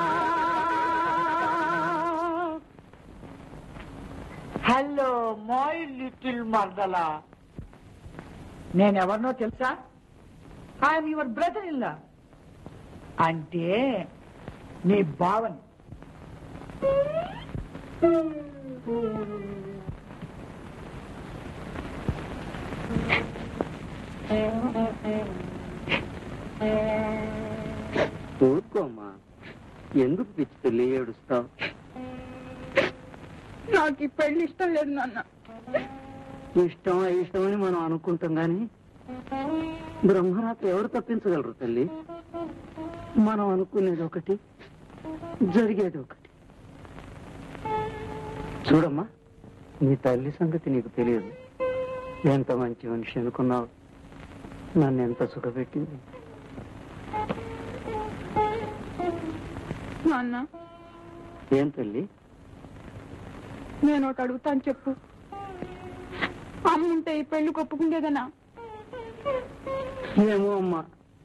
హలో మై లిటిల్ మర్దలా నేనెవరినో తెలుసా ఐఎమ్ యువర్ బ్రదర్ ఇల్లా అంటే నీ భావన్ ఊరుకోమ్మా ఎందుకు పిచ్చి తల్లి ఏడుస్తావు నాకు ఈ పెళ్లి ఇష్టం లేదు నాన్న ఇష్టం ఇష్టం అని మనం అనుకుంటాం గాని బ్రహ్మరాత్రి ఎవరు తప్పించగలరు తల్లి మనం అనుకునేది ఒకటి జరిగేది ఒకటి చూడమ్మా నీ తల్లి సంగతి నీకు తెలియదు ఎంత మంచి మనిషి అనుకున్నావు నన్ను ఎంత సుఖపెట్టింది నాన్న ఏం తల్లి నేను ఒకటి అడుగుతాను చెప్పు అమ్ముంటే ఈ పెళ్లి ఒప్పుకుండేదనా ఏమో అమ్మా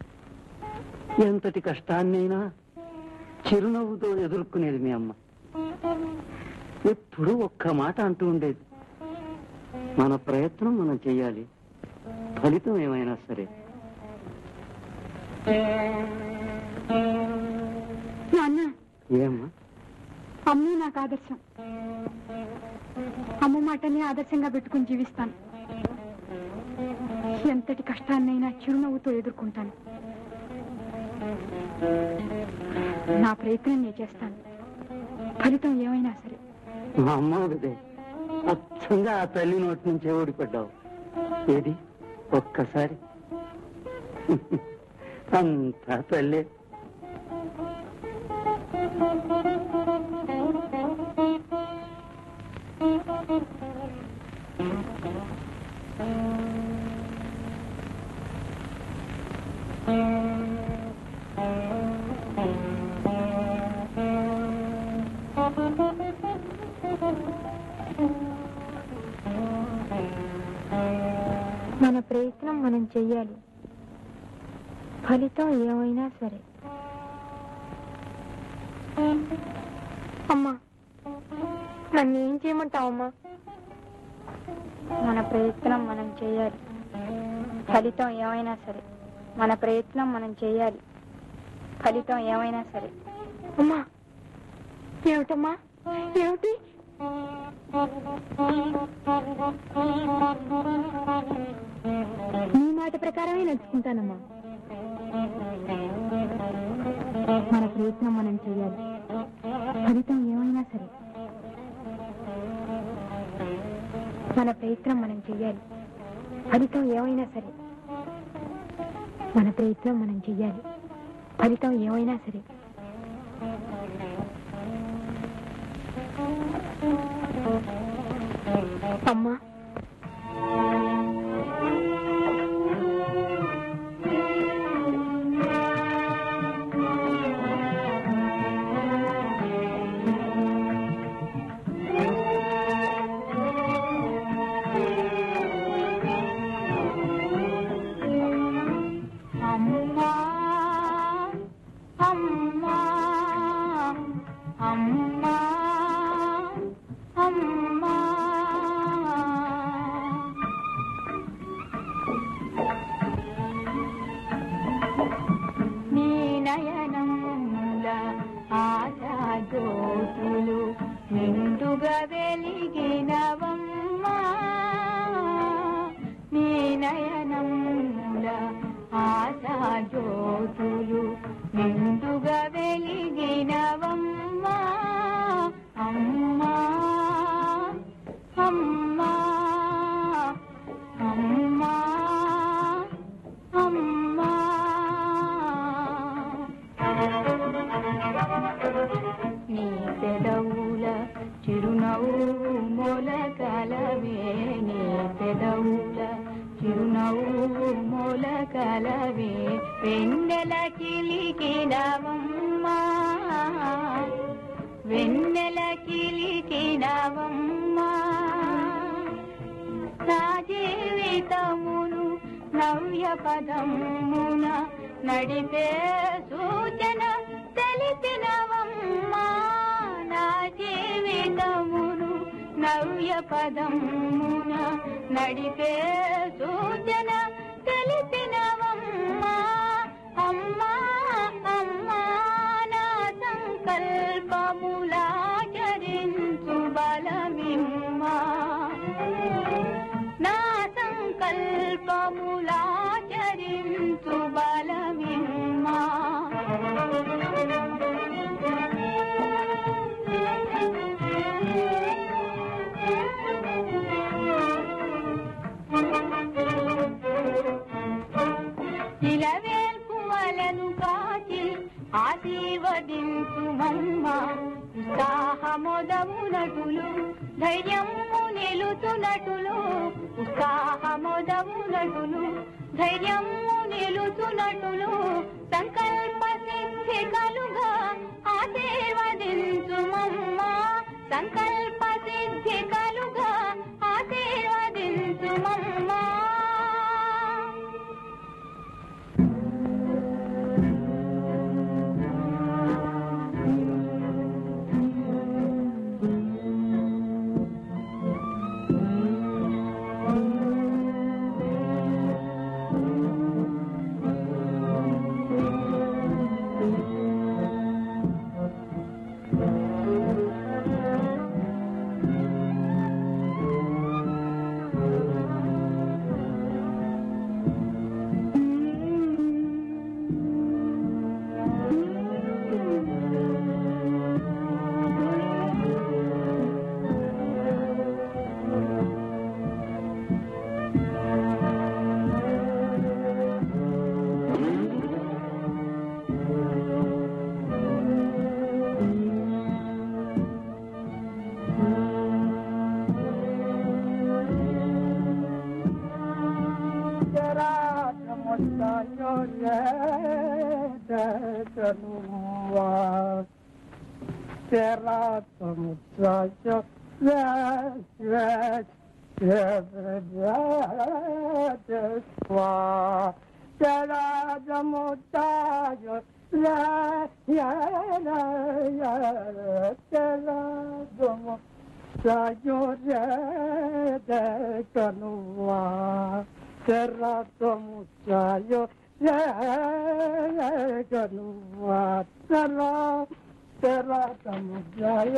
ఎంతటి కష్టాన్నైనా చిరునవ్వుతో ఎదుర్కొనేది మీ అమ్మ ఎప్పుడు ఒక్క మాట అంటూ ఉండేది మన ప్రయత్నం మనం చెయ్యాలి ఫలితం ఏమైనా సరే నాన్న ఏమ్మా అమ్మే నాకు ఆదర్శం అమ్మ మాటని ఆదర్శంగా పెట్టుకుని జీవిస్తాను ఎంతటి కష్టాన్నైనా చిరునవ్వుతో ఎదుర్కొంటాను నా ప్రయత్నం నేను చేస్తాను ఫలితం ఏమైనా సరే మా అమ్మ ఒకదే అచ్చంగా ఆ తల్లి నోటి నుంచే ఓడిపడ్డావు ఏది ఒక్కసారి అంతా తల్లే మన ప్రయత్నం మనం చెయ్యాలి ఫలితం ఏమైనా సరే అమ్మా నన్ను ఏం చేయమంటావమ్మా మన ప్రయత్నం మనం చేయాలి ఫలితం ఏమైనా సరే మన ప్రయత్నం మనం చేయాలి ఫలితం ఏమైనా సరే అమ్మా ఏమిటమ్మా ఏమిటి నీ మాట ప్రకారమే నడుచుకుంటానమ్మా మన ప్రయత్నం మనం చేయాలి ఫలితం ఏమైనా సరే మన ప్రయత్నం మనం చేయాలి ఫలితం ఏమైనా సరే మన ప్రయత్నం మనం చెయ్యాలి ఫలితం ఏమైనా సరే అమ్మా అమ్మా అమ్మా అమ్మా అమ్మా నీ నయనముల ఆశా జ్యోతులు నిండుగా వెలిగినవమ్మా నీ నయనముల ఆశా జ్యోతులు నిండుగా వెలిగినవమ్మా అమ్మా అమ్మా అమ్మా అమ్మా నీ పెదవుల చిరునవ్వు మొలకలవే నీ పెదవుల చిరునవ్వు మొలకలవే వెన్నెల కిలికినవమ్మా వెన్నెల కిలికినవమ్మా నా జీవితమును నవ్య పదమున నడిపే సూచన తెలిపినవమ్మా నా జీవితమును నవ్య పదమున నడిపే సూచన తెలిపినవమ్మా అమ్మా అమ్మా నా సంకల్పములాచరించు బలమిమ్మా నా సంకల్పములాచరించు బలమిమ్మా ఇలవేల్పువలను కాచి ఆశీర్వదించుమమ్మ ఉత్సాహమోదమునటులు ధైర్యము నిలుచునటులు ఉత్సాహమోదమునటులు ధైర్యము నిలుచునటులు సంకల్ప సిద్ధి కలుగా ఆశీర్వదించుమమ్మ సంకల్ప సిద్ధి కలుగా ఆశీర్వదించుమమ్మా కనువా తెరా సముద్రాజ తెరా సముద్రాజ తెరా సముద్రాజ కనువా తెరా సముద్రాజ కనువా తెరా తెరా సముద్రాజ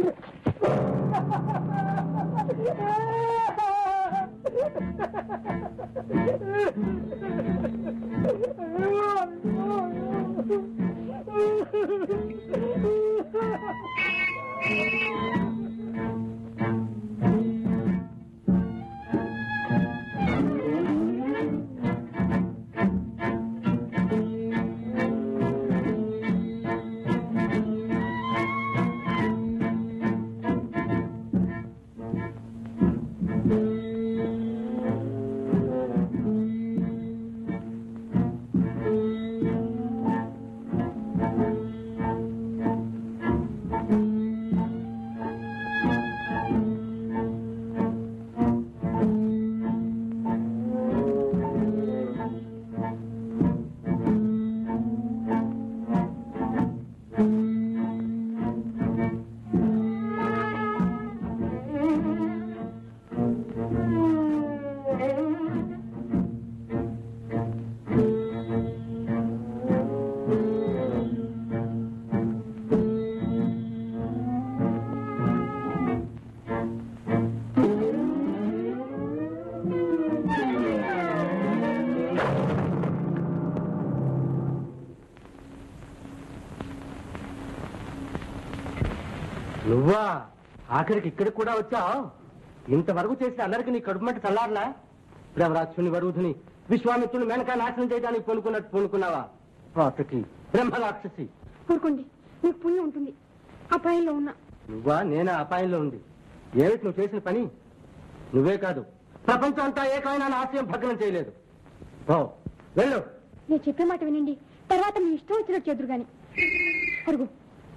నువ్వా ఆఖరికి ఇక్కడికి కూడా వచ్చావు ఇంతవరకు చేసిన అల్లరికి నీ కడుపు మట్టి చల్లారలా బ్రహ్మరాక్షుని వరుధుని విశ్వామిత్రుని వెనక నాశనం చేయడానికి పూనుకున్నట్టు పూనుకున్నావా పాతకి బ్రహ్మ రాక్షసి ఊరుకోండి మీకు పుణ్యం ఉంటుంది అపాయంలో ఉన్నా నువ్వా నేనా అపాయంలో ఉంది ఏమిటి నువ్వు చేసిన పని నువ్వే కాదు ప్రపంచం అంతా ఏకమైన నా ఆశయం భగ్నం చేయలేదు ఓ వెళ్ళు నేను చెప్పే మాట వినండి తర్వాత మీ ఇష్టం వచ్చినట్టు చేదురు గాని అరుగు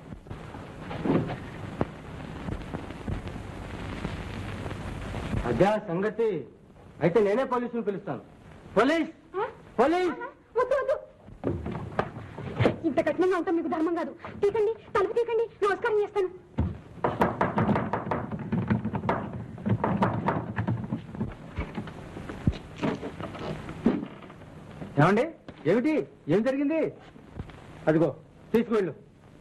అదే సంగతి అయితే నేనే పోలీసుని పిలుస్తాను పోలీస్ ఆ? పోలీస్ వద్దు వద్దు ఇంత కఠినంగా ఉంటాం మీకు ధర్మం కాదు తీకండి తలుపు తీకండి నమస్కారం చేస్తాను ఏమండి ఏమిటి ఏం జరిగింది అదిగో తీసుకువెళ్ళు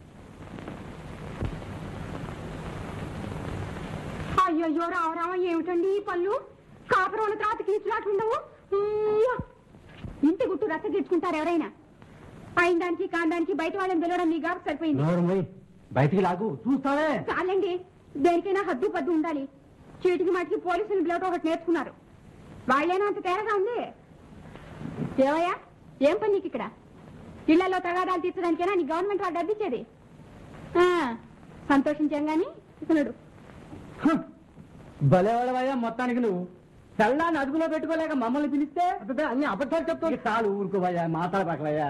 అయ్యయ్యో రావరామ ఏమిటండి ఈ పళ్ళు కాపురం ఉన్న తర్వాత కీచులాట్లుండవు ఉయ్యో. ఇంటి గుట్టు రచ్చ తీర్చుకుంటారు ఎవరైనా అయిన దానికి కాండానికి బయట వాళ్ళని పిలవడం మీ గారు సరిపోయింది నోరు బయటికి లాగు చూస్తావే చాలండి దేనికైనా హద్దు పద్దు ఉండాలి చీటికి మాటికి పోలీసులు పిలవటం ఒకటి నేర్చుకున్నారు వాళ్ళేనా అంత తేరగా ఉంది ఏవయ్యా ఏం పని నీకు ఇక్కడ ఇళ్లలో తగాదాలు తీర్చడానికైనా నీ గవర్నమెంట్ వాళ్ళు డబ్బిచ్చేది ఆ, సంతోషించాం గాని ఇస్తున్నాడు భలేవాడవయ్యా మొత్తానికి నువ్వు తెల్లాన్ని అదుపులో పెట్టుకోలేక మమ్మల్ని పిలిస్తే అన్ని అబద్ధాలు చెప్తాను చాలు ఊరుకోవయ్యా మాట్లాడబాకవయ్యా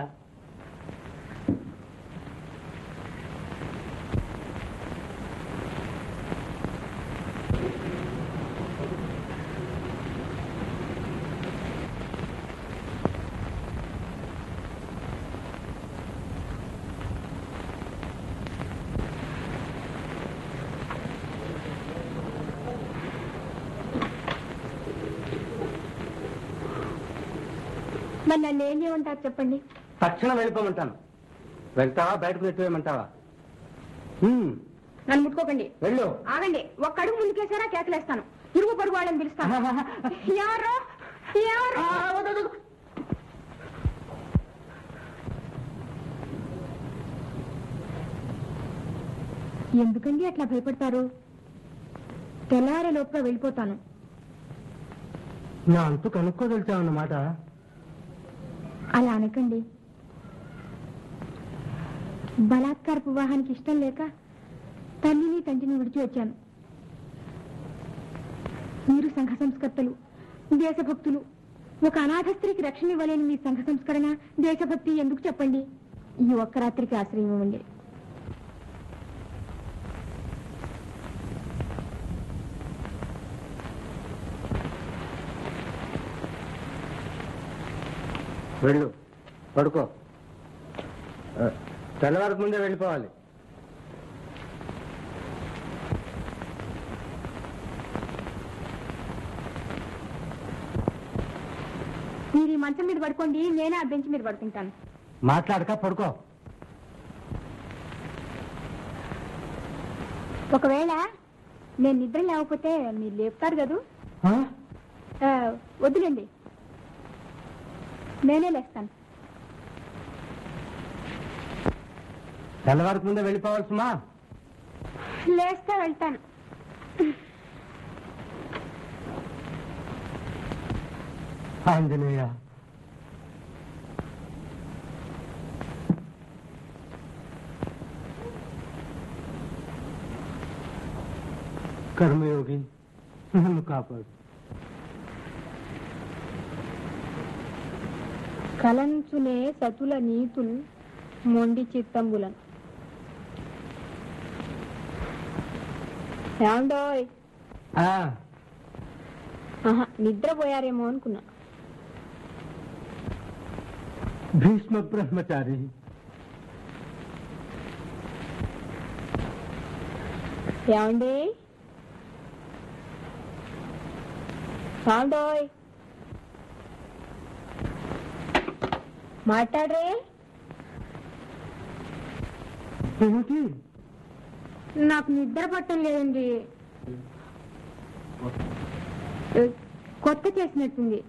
మరి నన్ను ఏం చేయమంటారు చెప్పండి తక్షణం వెళ్ళిపోమంటాను వెళ్తావా బయటకు నెట్టివేయమంటావా హ్మ్, నన్ను ముట్టుకోకండి వెళ్ళు ఆగండి ఒక్క అడుగు ముందుకేసారా కేకలేస్తాను ఇరుగు పొరుగు వాళ్ళని పిలుస్తాను ఎవరు ఎవరు ఎందుకండి అట్లా భయపడతారు తెల్లారే లోపుగా వెళ్ళిపోతాను నా అంతు కనుక్కోదలిచావన్నమాట అలా అనకండి బలాత్కారపు వివాహానికి ఇష్టం లేక తల్లిని తండ్రిని విడిచి వచ్చాను మీరు సంఘ సంస్కర్తలు దేశభక్తులు ఒక అనాథ స్త్రీకి రక్షణ ఇవ్వలేని మీ సంఘ సంస్కరణ దేశభక్తి ఎందుకు చెప్పండి ఈ ఒక్క రాత్రికి ఆశ్రయం ఇవ్వండి వెళ్ళు పడుకో ఆ, తెల్లవారికి ముందే వెళ్ళిపోవాలి మీరు ఈ మంచం మీద పడుకోండి నేనే ఆ బెంచ్ మీద పడుకుంటాను మాట్లాడక పడుకో ఒకవేళ నేను నిద్ర లేకపోతే మీరు లేపుతారు కదూ ఆ? ఆ, వద్దులేండి నేనే లేస్తాను తెల్లవారికి ముందే వెళ్ళిపోవాల్సిమా లేస్తే వెళ్తాను ఆంజనేయ కర్మయోగి నన్ను కాపాడు కలంచునే సతుల నీతుల్ మొండి చిత్తంబులన్ ఏమండోయ్ ఆ, ఆహా, నిద్రపోయారేమో అనుకున్నా భీష్మ బ్రహ్మచారి ఏమండి ఏమండోయ్ మాట్లాడరే ఏమిటి నాకు నిద్ర పట్టం లేదండి ఏ, కొత్త చేసినట్టుంది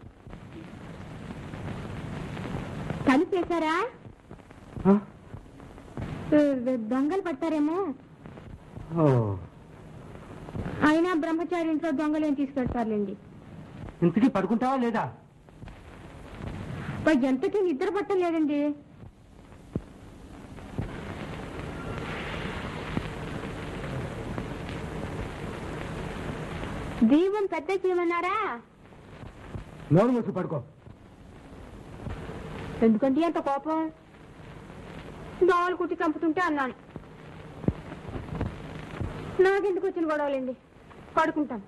కలిపేశారా ఆ? దొంగలు పట్టారేమో ఓ అయినా బ్రహ్మచారి ఇంట్లో దొంగలు ఏం తీసుకెళ్తారులేండి ఇంతకీ పడుకుంటావా లేదా మరి ఎంతకీ నిద్ర పట్టం లేదండి దీపం పెద్ద చేయమన్నారా నోరు మూసి పడుకో ఎందుకంటే అంత కోపం దోమలు కుట్టి చంపుతుంటే అన్నాను నాకెందుకు వచ్చిన గొడవలండి పడుకుంటాను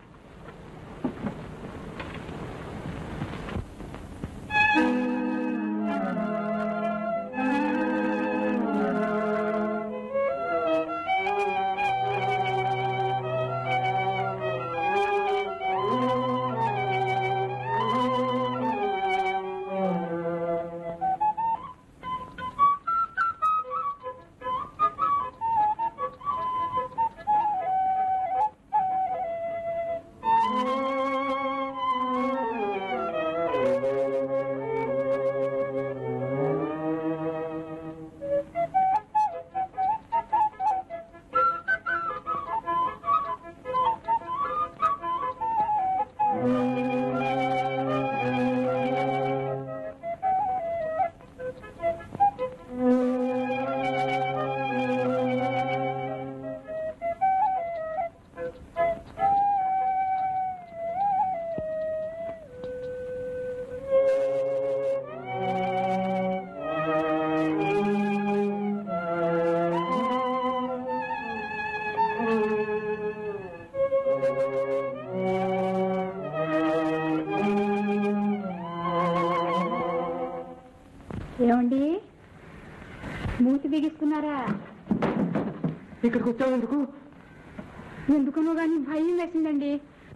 ఏమండి మూతి బిగిస్తున్నారా ఇక్కడికి వచ్చావు ఎందుకు ఎందుకనో గాని భయం వేసిందండి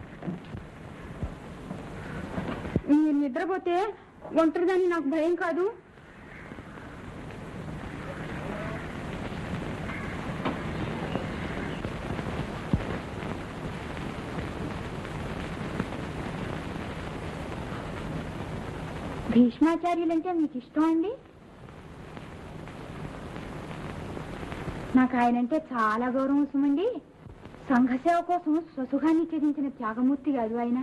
మీరు నిద్రపోతే ఒంటరిదాన్ని నాకు భయం కాదు భీష్మాచార్యులంటే మీకు ఇష్టం అండి నాకు ఆయనంటే చాలా గౌరవం సుమండి సంఘసేవ కోసం స్వసుఖాన్ని త్యజించిన త్యాగమూర్తి కాదు ఆయన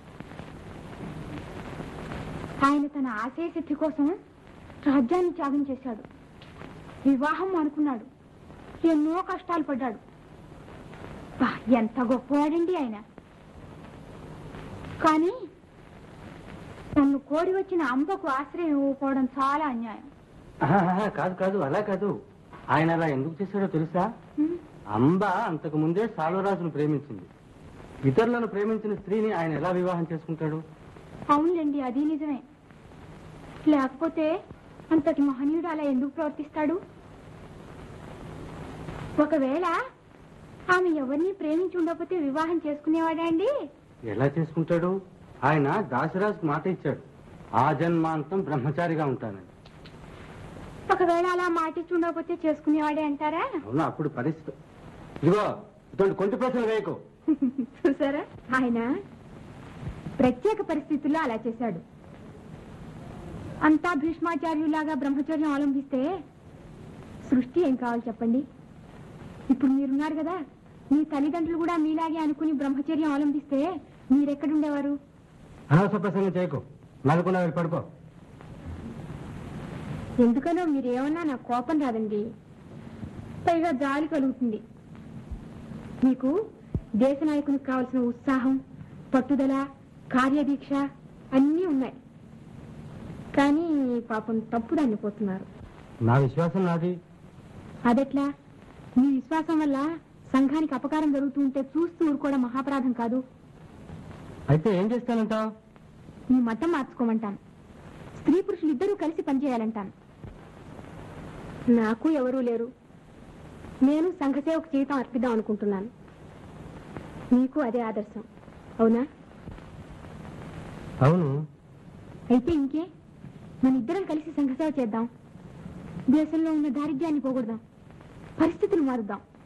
ఆయన తన ఆశయ సిద్ధి కోసం రాజ్యాన్ని త్యాగం చేశాడు వివాహం అనుకున్నాడు ఎన్నో కష్టాలు పడ్డాడు బా, ఎంత గొప్పవాడండి ఆయన కానీ నన్ను కోరి వచ్చిన అంబకు ఆశ్రయం ఇవ్వకపోవడం చాలా అన్యాయం ఆహా, కాదు కాదు అలా కాదు ఆయన అలా ఎందుకు చేశాడో తెలుసా అంబ అంతకు ముందే సాల్వరాజును ప్రేమించింది ఇతరులను ప్రేమించిన స్త్రీని ఆయన ఎలా వివాహం చేసుకుంటాడు అవునులేండి అది నిజమే లేకపోతే అంతటి మహనీయుడు అలా ఎందుకు ప్రవర్తిస్తాడు ఒకవేళ ఆమె ఎవరిని ప్రేమించి ఉండకపోతే వివాహం చేసుకునేవాడా అండి ఎలా చేసుకుంటాడు ఆయన దాసరాజుకు మాట ఇచ్చాడు ఆ జన్మాంతం బ్రహ్మచారిగా ఉంటానని ఒకవేళ అలా మాటిచ్చి ఉండకపోతే చేసుకునేవాడే అంటారా అవునా అప్పుడు పరిస్థితి ఇదిగో ఇటువంటి కొంటి ప్రశ్నలు వేయకు చూసారా ఆయన ప్రత్యేక పరిస్థితుల్లో అలా చేశాడు అంతా భీష్మాచార్యులాగా బ్రహ్మచర్యం అవలంబిస్తే సృష్టి ఏం కావాలి చెప్పండి ఇప్పుడు మీరున్నారు కదా మీ తల్లిదండ్రులు కూడా మీలాగే అనుకుని బ్రహ్మచర్యం అవలంబిస్తే మీరెక్కడుండేవారు అనవసర ప్రసంగం చేయకు నలుగున్నా వెళ్ళి పడుకో ఎందుకనో మీరేమన్నా నాకు కోపం రాదండి పైగా జాలి కలుగుతుంది మీకు దేశ నాయకునికి కావలసిన ఉత్సాహం పట్టుదల కార్యదీక్ష అన్నీ ఉన్నాయి కానీ పాపం తప్పుదాన్ని పోతున్నారు నా విశ్వాసం నాది అదెట్లా మీ విశ్వాసం వల్ల సంఘానికి అపకారం జరుగుతూ ఉంటే చూస్తూ ఊరుకోవడం మహాపరాధం కాదు అయితే ఏం చేస్తానంటావు మీ మతం మార్చుకోమంటాను స్త్రీ పురుషులు ఇద్దరూ కలిసి పనిచేయాలంటాను నాకు ఎవరూ లేరు నేను సంఘసేవకు జీవితం అర్పిద్దాం అనుకుంటున్నాను మీకు అదే ఆదర్శం అవునా అవును అయితే ఇంకే మన ఇద్దరం కలిసి సంఘసేవ చేద్దాం దేశంలో ఉన్న దారిద్ర్యాన్ని పోగొడదాం పరిస్థితులు మారుద్దాం